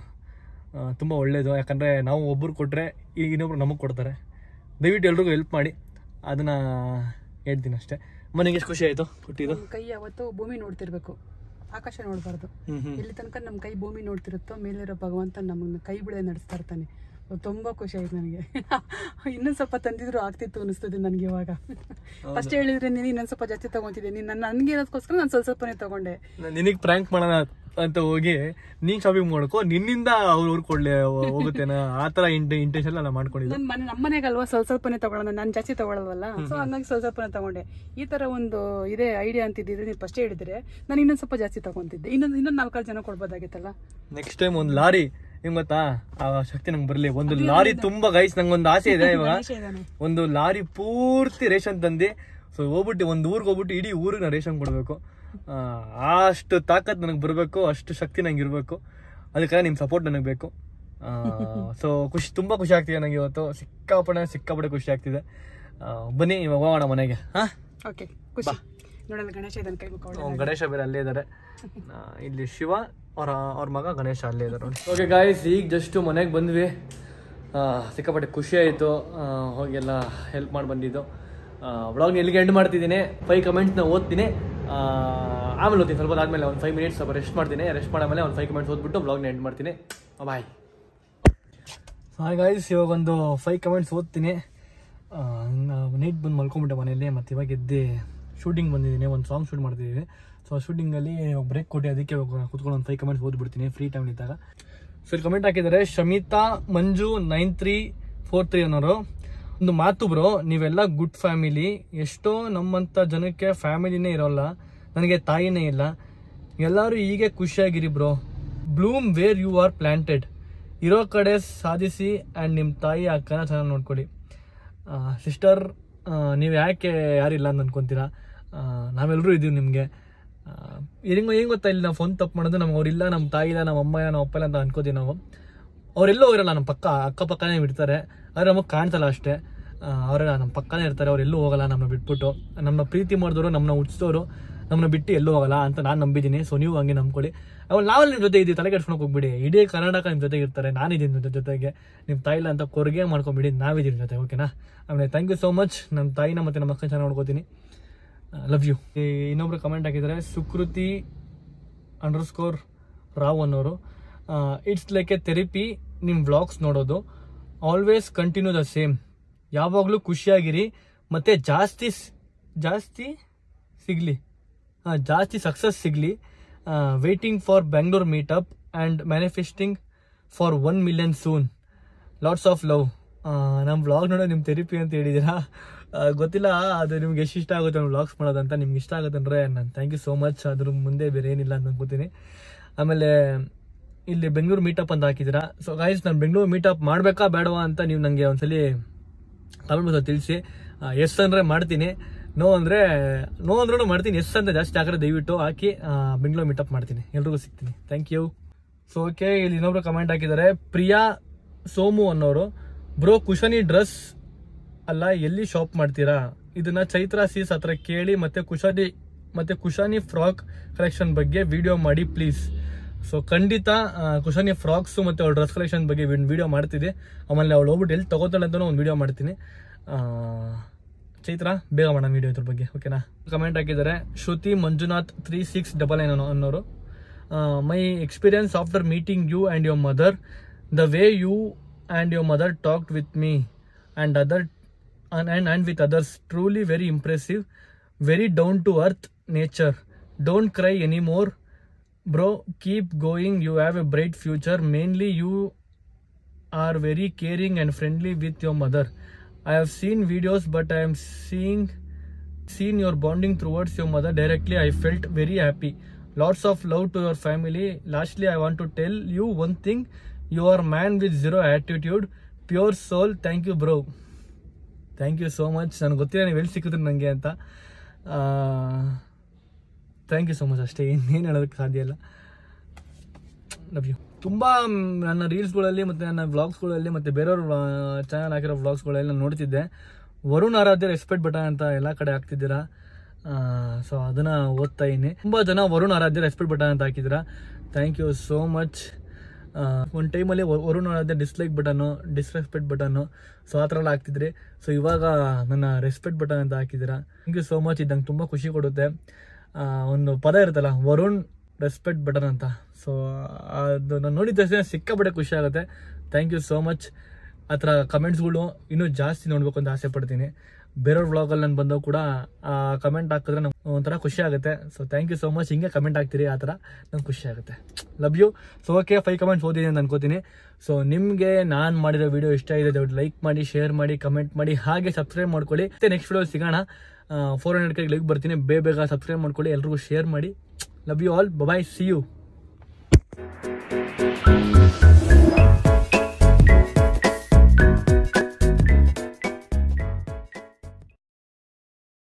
ತುಂಬ ಒಳ್ಳೆಯದು ಯಾಕಂದರೆ ನಾವು ಒಬ್ಬರು ಕೊಟ್ಟರೆ ಈಗ ಇನ್ನೊಬ್ರು ನಮಗೆ ಕೊಡ್ತಾರೆ ದಯವಿಟ್ಟು ಎಲ್ರಿಗೂ ಹೆಲ್ಪ್ ಮಾಡಿ ಅದನ್ನು ಹೇಳ್ತೀನಿ ಅಷ್ಟೇ ಮನೆಗೆ ಎಷ್ಟು ಖುಷಿ ಆಯಿತು ಕೊಟ್ಟಿದ್ದು ಕೈ ಯಾವತ್ತೂ ಭೂಮಿ ನೋಡ್ತಿರ್ಬೇಕು ಆಕಾಶ ನೋಡಬಾರ್ದು ಹ್ಞೂ ಹ್ಞೂ ಎಲ್ಲಿ ತನಕ ನಮ್ಮ ಕೈ ಭೂಮಿ ನೋಡ್ತಿರುತ್ತೋ ಮೇಲಿರೋ ಭಗವಂತ ನಮ್ಮನ್ನ ಕೈ ಬಿಡದೆ ನಡೆಸ್ತಾ ಇರ್ತಾನೆ ಅದು ತುಂಬಾ ಖುಷಿ ಆಯ್ತು ನನಗೆ ಇನ್ನೊಂದು ಸ್ವಲ್ಪ ತಂದಿದ್ರು ಆಗ್ತಿತ್ತು ಅನಿಸ್ತದೆ ನನಗೆ ಇವಾಗ ಫಸ್ಟ್ ಹೇಳಿದ್ರೆ ನೀನು ಇನ್ನೊಂದು ಸ್ವಲ್ಪ ಜಾಸ್ತಿ ತಗೊಂತಿದ್ದೆ ನೀನು ನನ್ನ ನನಗೆ ಇರೋದಕ್ಕೋಸ್ಕರ ನಾನು ಸ್ವಲ್ಪ ಸ್ವಲ್ಪನೇ ತಗೊಂಡೆ ನಿನಗೆ ಪ್ರ್ಯಾಂಕ್ ಮಾಡೋಣ ಅಂತ ಹೋಗಿ ನೀನು ಶಾಪಿಂಗ್ ಮಾಡ್ಕೋ ನಿನ್ನಿಂದ ಅವ್ರು ಅವ್ರು ಕೊಡ್ಲಿ ಹೋಗುತ್ತೇನೋ ಆ ಥರ ಇಂಟ ಇಂಟೆನ್ಷನ್ ಎಲ್ಲ ಮಾಡ್ಕೊಂಡಿದ್ದೆ ನನ್ನ ಮನೆ ನಮ್ಮ ಮನೆಗಲ್ವಾ ಸ್ವಲ್ಪ ಸ್ವಲ್ಪನೇ ತಗೊಳ್ಳೋಣ ನಾನು ಜಾಸ್ತಿ ತಗೊಳ್ಳಲ್ವಲ್ಲ ಸೊ ಹಂಗಾಗಿ ಸ್ವಲ್ಪ ಸ್ವಲ್ಪನೇ ತಗೊಂಡೆ ಈ ತರ ಒಂದು ಇದೇ ಐಡಿಯಾ ಅಂತಿದ್ದಿದ್ರೆ ನೀವು ಫಸ್ಟ್ ಹೇಳಿದ್ರೆ ನಾನು ಇನ್ನೊಂದು ಸ್ವಲ್ಪ ಜಾಸ್ತಿ ತಗೊಂತಿದ್ದೆ ಇನ್ನೊಂದು ಇನ್ನೊಂದು ನಾಲ್ಕಾರು ಜನ ಕೊಡ್ಬೋದಾಗಿತ್ತಲ್ಲ ನೆಕ್ಸ್ಟ್ ಟೈಮ್ ಒಂದು ಲಾರಿ ನಿಮ್ಗೆ ಗೊತ್ತಾ ಆ ಶಕ್ತಿ ನಂಗೆ ಬರಲಿ ಒಂದು ಲಾರಿ ತುಂಬಾ ಗೈಸ್ ನಂಗೆ ಒಂದು ಆಸೆ ಇದೆ ಇವಾಗ ಆಸೆ ಇದಾನೆ. ಒಂದು ಲಾರಿ ಪೂರ್ತಿ ರೇಷನ್ ತಂದು ಸೊ ಹೋಗ್ಬಿಟ್ಟು ಒಂದು ಊರಿಗೆ ಹೋಗ್ಬಿಟ್ಟು ಇಡೀ ಊರಿಗೆ ನಾನು ರೇಷನ್ ಕೊಡಬೇಕು ಅಷ್ಟು ತಾಕತ್ ನನಗೆ ಬರಬೇಕು ಅಷ್ಟು ಶಕ್ತಿ ನಂಗೆ ಇರಬೇಕು ಅದಕ್ಕಾಗಿ ನಿಮ್ಮ ಸಪೋರ್ಟ್ ನನಗೆ ಬೇಕು ಸೊ ಖುಷಿ ತುಂಬ ಖುಷಿ ಆಗ್ತಿದೆ ನನಗೆ ಇವತ್ತು ಸಿಕ್ಕಾಪಟ್ಟೆ ಸಿಕ್ಕಾಪಟ್ಟೆ ಖುಷಿ ಆಗ್ತಿದೆ ಆ, ಬನ್ನಿ ಇವಾಗ ಹೋಗೋಣ ಮನೆಗೆ ಹಾಂ ಓಕೆ ಖುಷಿ ನೋಡಲ್ಲ ಗಣೇಶ ಇದನ್ನ ಕೈ ಮುಖ ಅವ್ನ್ ಗಣೇಶ ಬೇರೆ ಅಲ್ಲೇ ಇದ್ದಾರೆ ಇಲ್ಲಿ ಶಿವ ಅವ್ರ ಅವ್ರ ಮಗ ಗಣೇಶ ಅಲ್ಲೇ ಇದ್ದಾರೆ ಓಕೆ ಗಾಯ್ಸ್ ಈಗ ಜಸ್ಟ್ ಮನೆಗೆ ಬಂದ್ವಿ ಆ, ಸಿಕ್ಕಾಪಟ್ಟೆ ಖುಷಿ ಆಯಿತು ಹೋಗಿ ಎಲ್ಲ ಹೆಲ್ಪ್ ಮಾಡಿ ಬಂದಿದ್ದು ಬ್ಲಾಗ್ನ ಎಲ್ಲಿಗೆ ಎಂಡ್ ಮಾಡ್ತಿದ್ದೀನಿ ಫೈವ್ ಕಮೆಂಟ್ಸ್ನ ಓದ್ತೀನಿ ಆಮೇಲೆ ಓದ್ತೀನಿ ಸ್ವಲ್ಪ ಆದಮೇಲೆ ಒಂದು ಫೈವ್ ಮಿನಿಟ್ಸ್ ಸ್ವಲ್ಪ ರೆಸ್ಟ್ ಮಾಡ್ತೀನಿ ರೆಸ್ಟ್ ಮಾಡಾಮೇಲೆ ಒಂದು ಫೈವ್ ಕಮೆಂಟ್ಸ್ ಓದ್ಬಿಟ್ಟು ಬ್ಲಾಗ್ನ ಎಂಡ್ ಮಾಡ್ತೀನಿ ಬಾಯ್ ಹಾಯ್ ಗಾಯ್ಸ್ ಇವಾಗ ಒಂದು ಫೈವ್ ಕಮೆಂಟ್ಸ್ ಓದ್ತೀನಿ ನೈಟ್ ಬಂದು ಮಲ್ಕೊಂಬಿಟ್ಟೆ ಮನೆಯಲ್ಲಿ ಮತ್ತು ಇವಾಗ ಎದ್ದು ಶೂಟಿಂಗ್ ಬಂದಿದ್ದೀನಿ ಒಂದು ಸಾಂಗ್ ಶೂಟ್ ಮಾಡ್ತಿದ್ದೀನಿ ಸೊ ಆ ಶೂಟಿಂಗಲ್ಲಿ ಬ್ರೇಕ್ ಕೊಟ್ಟು ಅದಕ್ಕೆ ಇವಾಗ ಕೂತ್ಕೊಂಡು ಒಂದು ಫೈವ್ ಕಮೆಂಟ್ಸ್ ಓದ್ಬಿಡ್ತೀನಿ ಫ್ರೀ ಟೈಮ್ ಇದ್ದಾಗ ಸೊ ಇಲ್ಲಿ ಕಮೆಂಟ್ ಹಾಕಿದ್ದಾರೆ Shamitha Manju nine three four three ಅನ್ನೋರು ಒಂದು ಮಾತು ಬ್ರೋ ನೀವೆಲ್ಲ ಗುಡ್ ಫ್ಯಾಮಿಲಿ ಎಷ್ಟೋ ನಮ್ಮಂಥ ಜನಕ್ಕೆ ಫ್ಯಾಮಿಲಿನೇ ಇರೋಲ್ಲ ನನಗೆ ತಾಯಿನೇ ಇಲ್ಲ ಎಲ್ಲರೂ ಹೀಗೆ ಖುಷಿಯಾಗಿರಿ bro bloom where you are planted ಇರೋ ಕಡೆ ಸಾಧಿಸಿ ಆ್ಯಂಡ್ ನಿಮ್ಮ ತಾಯಿ ಅಕ್ಕನ ಚೆನ್ನಾಗಿ ನೋಡ್ಕೊಳ್ಳಿ ಸಿಸ್ಟರ್ ನೀವು ಯಾಕೆ ಯಾರಿಲ್ಲ ಅಂತ ಅನ್ಕೊಂತೀರಾ ಆ, ನಾವೆಲ್ಲರೂ ಇದ್ದೀವಿ ನಿಮಗೆ ಹೆಂಗೆ ಹೆಂಗೆ ಗೊತ್ತಾ ಇಲ್ಲಿ ನಾವು ಫೋನ್ ತಪ್ಪು ಮಾಡೋದು ನಮ್ಮ ಅವರಿಲ್ಲ ನಮ್ಮ ತಾಯಿ ಇಲ್ಲ ನಮ್ಮ ಅಮ್ಮ ಇಲ್ಲ ನಮ್ಮ ಅಪ್ಪ ಇಲ್ಲ ಅಂತ ಅನ್ಕೋತೀವಿ ನಾವು ಅವರೆಲ್ಲೋ ಇರಲ್ಲ ನಮ್ಮ ಪಕ್ಕ ಅಕ್ಕಪಕ್ಕನೇ ಇರ್ತಾರೆ ಆದರೆ ನಮಗೆ ಕಾಣ್ಸಲ್ಲ ಅಷ್ಟೇ ಅವರೆಲ್ಲ ನಮ್ಮ ಪಕ್ಕನೇ ಇರ್ತಾರೆ ಅವ್ರು ಎಲ್ಲೂ ಹೋಗಲ್ಲ ನಮ್ಮನ್ನ ಬಿಟ್ಬಿಟ್ಟು ನಮ್ಮ ಪ್ರೀತಿ ಮಾಡಿದವರು ನಮ್ಮನ್ನ ಹುಟ್ಟಿಸಿದವರು ನಮ್ಮನ್ನ ಬಿಟ್ಟು ಎಲ್ಲೂ ಹೋಗಲ್ಲ ಅಂತ ನಾನು ನಂಬಿದ್ದೀನಿ ಸೊ ನೀವು ಹಂಗೆ ನಂಬ್ಕೊಳ್ಳಿ ಅವಾಗ ನಾವಲ್ಲಿ ನಿಮ್ಮ ಜೊತೆ ಇದ್ದೀವಿ ತಲೆ ಕೆಡ್ಸ್ಕೊಳಕ್ ಹೋಗ್ಬಿಡಿ ಇಡೀ ಕರ್ನಾಟಕ ನಿಮ್ಮ ಜೊತೆಗೆ ಇರ್ತಾರೆ ನಾನಿದ್ದೀನಿ ನಿಮ್ಮ ಜೊತೆಗೆ ನಿಮ್ಮ ತಾಯಿ ಇಲ್ಲ ಅಂತ ಕೊರ್ಗೆ ಮಾಡ್ಕೊಂಬಿಡಿ ನಾವಿದ್ದೀವಿ ಜೊತೆ ಓಕೆನಾ ಆಮೇಲೆ ಥ್ಯಾಂಕ್ ಯು ಸೋ ಮಚ್ ನಮ್ಮ ತಾಯಿನ ಮತ್ತು ನಮ್ಮ ಅಕ್ಕನ ಚೆನ್ನಾಗಿ ನೋಡ್ಕೋತೀನಿ ಲವ್ ಯು ಇನ್ನೊಬ್ರು ಕಮೆಂಟ್ ಹಾಕಿದ್ದಾರೆ ಸುಕೃತಿ ಅಂಡರ್ ಸ್ಕೋರ್ ರಾವ್ ಅನ್ನೋರು ಇಟ್ಸ್ ಲೈಕ್ ಎ ಥೆರಪಿ ನಿಮ್ಮ ವ್ಲಾಗ್ಸ್ ನೋಡೋದು ಆಲ್ವೇಸ್ ಕಂಟಿನ್ಯೂ ದ ಸೇಮ್ ಯಾವಾಗಲೂ ಖುಷಿಯಾಗಿರಿ ಮತ್ತು ಜಾಸ್ತಿ ಸ್- ಜಾಸ್ತಿ ಸಿಗಲಿ ಜಾಸ್ತಿ ಸಕ್ಸಸ್ ಸಿಗಲಿ waiting for Bengaluru meetup and manifesting for one million soon lots of love ನಮ್ಮ ವ್ಲಾಗ್ ನೋಡೋ ನಿಮ್ಮ ಥೆರಪಿ ಅಂತ ಹೇಳಿದ್ದೀರಾ ಆ, ಗೊತ್ತಿಲ್ಲ ಅದು ನಿಮ್ಗೆ ಎಷ್ಟು ಇಷ್ಟ ಆಗುತ್ತೆ ನಮ್ಮ ವ್ಲಾಗ್ಸ್ ಮಾಡೋದಂತ ನಿಮ್ಗೆ ಇಷ್ಟ ಆಗುತ್ತೆ ಅಂದರೆ ನಾನು ಥ್ಯಾಂಕ್ ಯು ಸೋ ಮಚ್ ಅದ್ರ ಮುಂದೆ ಬೇರೆ ಏನಿಲ್ಲ ಅಂತ ಅನ್ಕೋತೀನಿ ಆಮೇಲೆ ಇಲ್ಲಿ ಬೆಂಗಳೂರು ಮೀಟಪ್ ಅಂತ ಹಾಕಿದ್ದೀರಾ ಸೊ ಗಾಯ್ಸ್ ನಾನು ಬೆಂಗಳೂರು ಮೀಟಪ್ ಮಾಡಬೇಕಾ ಬೇಡವಾ ಅಂತ ನೀವು ನನಗೆ ಒಂದ್ಸಲಿ ಕಮೆಂಟ್ ಬಾಕ್ಸಲ್ಲಿ ತಿಳಿಸಿ ಎಸ್ ಅಂದರೆ ಮಾಡ್ತೀನಿ ನೋ ಅಂದರೆ ನೋ ಅಂದ್ರೂ ಮಾಡ್ತೀನಿ ಎಸ್ ಅಂತ ಜಾಸ್ತಿ ಹಾಕಿದ್ರೆ ದಯವಿಟ್ಟು ಹಾಕಿ ಆ, ಬೆಂಗಳೂರು ಮೀಟಪ್ ಮಾಡ್ತೀನಿ ಎಲ್ರಿಗೂ ಸಿಗ್ತೀನಿ ಥ್ಯಾಂಕ್ ಯು ಸೊ ಓಕೆ ಇಲ್ಲಿ ಇನ್ನೊಬ್ರು ಕಮೆಂಟ್ ಹಾಕಿದ್ದಾರೆ ಪ್ರಿಯಾ ಸೋಮು ಅನ್ನೋರು ಬ್ರೋ ಕುಶನಿ ಡ್ರೆಸ್ ಅಲ್ಲ ಎಲ್ಲಿ ಶಾಪ್ ಮಾಡ್ತೀರಾ ಇದನ್ನ ಚೈತ್ರ ಸೀಸ್ ಹತ್ರ ಕೇಳಿ ಮತ್ತೆ ಕುಶಾನಿ ಮತ್ತೆ ಕುಶಾನಿ ಫ್ರಾಕ್ ಕಲೆಕ್ಷನ್ ಬಗ್ಗೆ ವಿಡಿಯೋ ಮಾಡಿ ಪ್ಲೀಸ್ ಸೊ ಖಂಡಿತ ಆ, ಕುಶಾನಿ ಫ್ರಾಕ್ಸ್ ಮತ್ತೆ ಅವಳ ಡ್ರೆಸ್ ಕಲೆಕ್ಷನ್ ಬಗ್ಗೆ ವಿಡಿಯೋ ಮಾಡ್ತಿದ್ದೆ ಆಮೇಲೆ ಅವಳು ಹೋಗ್ಬಿಟ್ಟು ಎಲ್ಲಿ ತಗೋತಾಳೆ ಅಂತ ಒಂದು ವಿಡಿಯೋ ಮಾಡ್ತೀನಿ ಆ, ಚೈತ್ರ ಬೇಗ ಮಾಡೋಣ ವಿಡಿಯೋ ಇದ್ರ ಬಗ್ಗೆ ಓಕೆನಾ ಕಮೆಂಟ್ ಹಾಕಿದ್ದಾರೆ Shruti Manjunath three six double nine ಅನ್ನೋರು my experience after meeting you and your mother the way you and your mother talked with me and other and, and, and with others truly very impressive very down to earth nature don't cry anymore bro keep going you have a bright future mainly you are very caring and friendly with your mother i have seen videos but i am seeing seen your bonding towards your mother directly i felt very happy lots of love to your family lastly i want to tell you one thing you are man with zero attitude pure soul thank you bro thank you so much ನನಗೆ ಗೊತ್ತಿಲ್ಲ ನೀವು ಎಲ್ಲಿ ಸಿಕ್ಕಿದ್ರು ನನಗೆ ಅಂತ thank you so much ಅಷ್ಟೇ ಇನ್ನೇನು ಹೇಳೋದಕ್ಕೆ ಸಾಧ್ಯ ಇಲ್ಲ ಲವ್ ಯು ತುಂಬ ನನ್ನ ರೀಲ್ಸ್ಗಳಲ್ಲಿ ಮತ್ತು ನನ್ನ ವ್ಲಾಗ್ಸ್ಗಳಲ್ಲಿ ಮತ್ತು ಬೇರೆಯವ್ರ ಚಾನಲ್ ಹಾಕಿರೋ ವ್ಲಾಗ್ಸ್ಗಳಲ್ಲಿ ನಾನು ನೋಡ್ತಿದ್ದೆ ವರುಣ್ ಆರಾಧ್ಯ ರೆಸ್ಪೆಕ್ಟ್ ಬಟನ್ ಅಂತ ಎಲ್ಲ ಕಡೆ ಹಾಕ್ತಿದ್ದೀರಾ ಸೊ ಅದನ್ನ ಓದ್ತಾ ಇದ್ದೀನಿ ತುಂಬ ಜನ ವರುಣ್ ಆರಾಧ್ಯ ರೆಸ್ಪೆಕ್ಟ್ ಬಟನ್ ಅಂತ ಹಾಕಿದ್ದೀರಾ ಥ್ಯಾಂಕ್ ಯು ಸೋ ಮಚ್ ಒಂದು ಟೈಮಲ್ಲಿ Varun Aradhya dislike button disrespect button so ಆ ಥರ ಎಲ್ಲ ಹಾಕ್ತಿದ್ರಿ ಸೊ ಇವಾಗ ನನ್ನ ರೆಸ್ಪೆಕ್ಟ್ ಬಟನ್ ಅಂತ ಹಾಕಿದ್ದೀರಾ ಥ್ಯಾಂಕ್ ಯು ಸೋ ಮಚ್ ಇದು ನಂಗೆ ತುಂಬ ಖುಷಿ ಕೊಡುತ್ತೆ ಆ, ಒಂದು ಪದ ಇರುತ್ತಲ್ಲ ವರುಣ್ ರೆಸ್ಪೆಕ್ಟ್ ಬಟನ್ ಅಂತ ಸೊ ಅದು ನಾನು ನೋಡಿದ ತಕ್ಷಣ ಸಿಕ್ಕಾಪಟ್ಟೆ ಖುಷಿ ಆಗುತ್ತೆ ಥ್ಯಾಂಕ್ ಯು ಸೋ ಮಚ್ ಆ ಥರ ಕಮೆಂಟ್ಸ್ಗಳು ಇನ್ನೂ ಜಾಸ್ತಿ ನೋಡ್ಬೇಕು ಅಂತ ಆಸೆ ಪಡ್ತೀನಿ ಬೇರೆಯವ್ರ ವ್ಲಾಗಲ್ಲಿ ನಾನು ಬಂದಾಗ ಕೂಡ ಆ ಕಮೆಂಟ್ ಹಾಕಿದ್ರೆ ನಂಗೆ ಒಂಥರ ಖುಷಿ ಆಗುತ್ತೆ so thank you so much ಹಿಂಗೆ ಕಮೆಂಟ್ ಹಾಕ್ತೀರಿ ಆ ಥರ ನಂಗೆ ಖುಷಿ ಆಗುತ್ತೆ love you so okay five comments ಓದಿದ್ದೀನಿ ಅಂತ ಅನ್ಕೋತೀನಿ ಸೊ ನಿಮಗೆ ನಾನು ಮಾಡಿರೋ ವಿಡಿಯೋ ಇಷ್ಟ ಇದೆ ದಯವಿಟ್ಟು ಲೈಕ್ ಮಾಡಿ ಶೇರ್ ಮಾಡಿ ಕಮೆಂಟ್ ಮಾಡಿ ಹಾಗೆ ಸಬ್ಸ್ಕ್ರೈಬ್ ಮಾಡ್ಕೊಳ್ಳಿ ಮತ್ತೆ ನೆಕ್ಸ್ಟ್ ವಿಡಿಯೋ ಸಿಗೋಣ ಫೋರ್ ಹಂಡ್ರೆಡ್ ಕೈಗೆ ಲೈಕ್ ಬರ್ತೀನಿ ಬೇಗ ಬೇಗ ಸಬ್ಸ್ಕ್ರೈಬ್ ಮಾಡ್ಕೊಳ್ಳಿ ಎಲ್ರಿಗೂ ಶೇರ್ ಮಾಡಿ love you all bye see you